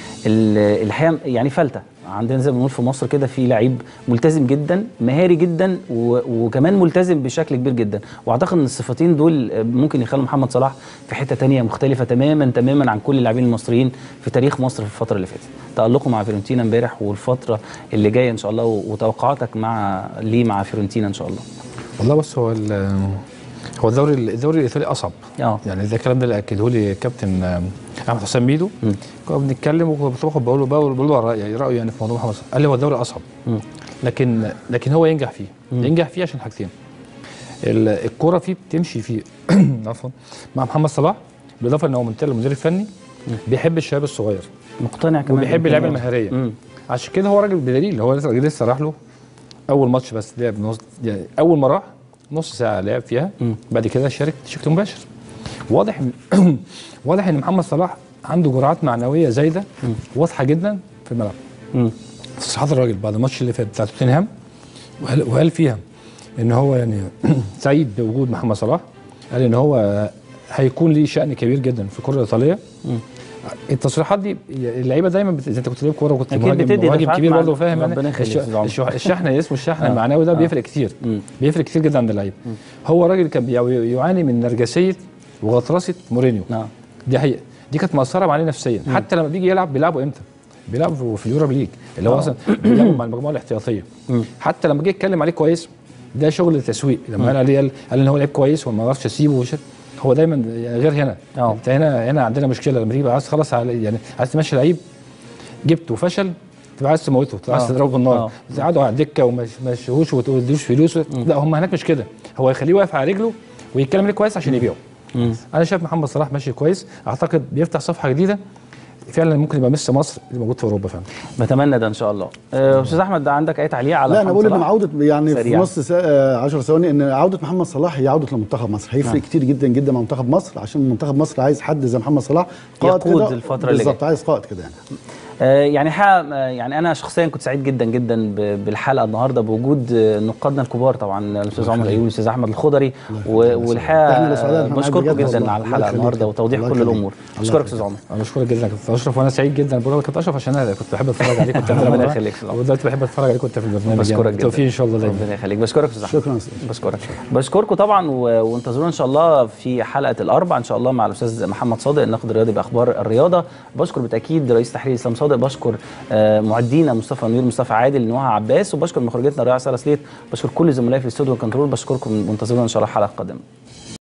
ال- الحقيقه يعني فلته عندنا زي ما بنقول في مصر كده في لعيب ملتزم جدا مهاري جدا و- وكمان ملتزم بشكل كبير جدا واعتقد ان الصفتين دول آه، ممكن يخلوا محمد صلاح في حته تانية مختلفه تماما تماما عن كل اللاعبين المصريين في تاريخ مصر في الفتره اللي فاتت تالقه مع فيورنتينا امبارح والفتره اللي جايه ان شاء الله و- وتوقعاتك مع ليه مع فيورنتينا ان شاء الله والله بص هو ال- هو الدوري الدوري الايطالي اصعب اه يعني ده الكلام ده اللي اكده لي كابتن آم، احمد حسام ميدو كنا بنتكلم وكنت باخد بقول له بقول بقول له رأيه يعني رايه يعني في موضوع محمد صلاح قال لي هو الدوري اصعب لكن لكن هو ينجح فيه ينجح فيه عشان حاجتين ال- الكرة فيه بتمشي فيه عفوا مع محمد صلاح بالاضافه ان هو منتقل المدير الفني بيحب الشباب الصغير مقتنع كمان وبيحب اللعيبه بالإمكانيات. المهاريه مم. عشان كده هو راجل بدليل هو لسه لسه راح له اول ماتش بس لعب نص يعني اول ما راح نص ساعه لعب فيها بعد كده شارك بشكل مباشر واضح إن- واضح ان محمد صلاح عنده جرعات معنويه زايده واضحه جدا في الملعب مم. تصريحات الراجل بعد الماتش اللي فات بتاع توتنهام وقال, وقال فيها ان هو يعني سعيد بوجود محمد صلاح قال ان هو هيكون ليه شأن كبير جدا في الكره الايطاليه التصريحات دي اللعيبه دايما بت... زي انت كنت لعيب كوره وكنت أكيد مهاجم بتدي مهاجم دفعات كبير مع- برضه فاهم ربنا يعني يخليك الش... يا أستاذ عمر. الش... الشحن اللي اسمه الشحن المعنوي ده بيفرق كتير مم. بيفرق كتير جدا عند اللعيب هو راجل كان بي- يعاني من نرجسيه وغطرسه مورينيو نعم دي حقيقه دي كانت مأثره عليه نفسيا حتى لما بيجي يلعب بيلعبوا امتى؟ بيلعبوا في اليوروب ليج اللي هو آه. اصلا بيلعبوا مع المجموعه الاحتياطيه حتى لما جه يتكلم عليه كويس ده شغل تسويق لما قال عليه قال, قال ان هو لعيب كويس وما اعرفش اسيبه وش هو دايما يعني غير هنا آه. انت هنا هنا عندنا مشكله لما تيجي بقى عايز تخلص على يعني عايز تمشي لعيب جبته وفشل تبقى عايز تموته تبقى عايز آه. تضربه بالنار آه. تقعدوا على الدكه وما تمشيهوش وما تديلوش فلوس لا هم هناك مش كده هو يخليه واقف على رجله ويتكلم عليه كويس عشان يبيعه انا شايف محمد صلاح ماشي كويس اعتقد بيفتح صفحه جديده فعلا ممكن يبقى ميسي مصر اللي موجود في اوروبا فعلا بتمنى ده ان شاء الله آه، استاذ احمد ده عندك اي تعليق على لا انا محمد بقول ان صلاح؟ عوده يعني في سريعاً. نص سا... 10 ثواني ان عوده محمد صلاح هي عوده لمنتخب مصر هيفرق نعم. كتير جدا جدا مع منتخب مصر عشان منتخب مصر عايز حد زي محمد صلاح قائد يقود كده الفترة اللي بالظبط جاية. عايز قائد كده يعني آه، يعني حقيقة آه، يعني انا شخصيا كنت سعيد جدا جدا ب- بالحلقه النهارده بوجود آه، نقادنا الكبار طبعا الاستاذ عمر ايوبي والاستاذ احمد الخضري و- والحقيقه إحنا اللي سعداء آه، إحنا معاك بشكركم بجد جدا والله. على الله الحلقه يخليك. النهارده وتوضيح الله كل يخليك. الامور الله بشكرك يخليك. استاذ عمر انا بشكرك جدا يا كابتن اشرف وانا سعيد جدا بقول لك كابتن اشرف عشان انا كنت بحب اتفرج عليك كنت ربنا يخليك. ودلوقتي بحب اتفرج عليك كنت في البرنامج بشكرك يعني. جدا بالتوفيق ان شاء الله دايما ربنا يخليك بشكرك استاذ احمد شكرا يا أستاذ. بشكرك بشكركم طبعا و- وانتظرونا ان شاء الله في حلقه الاربع ان شاء الله مع الاستاذ محمد صادق الناقد الرياضي باخبار الرياضه بشكر بالتاكيد رئيس تحرير اسلام صادق بشكر آه، معدينا مصطفى منير مصطفى عادل نوها عباس وبشكر مخرجتنا رائعه ساره سليت بشكر كل زملائي في الاستوديو والكنترول بشكركم وانتظرونا ان شاء الله حلقه قادمه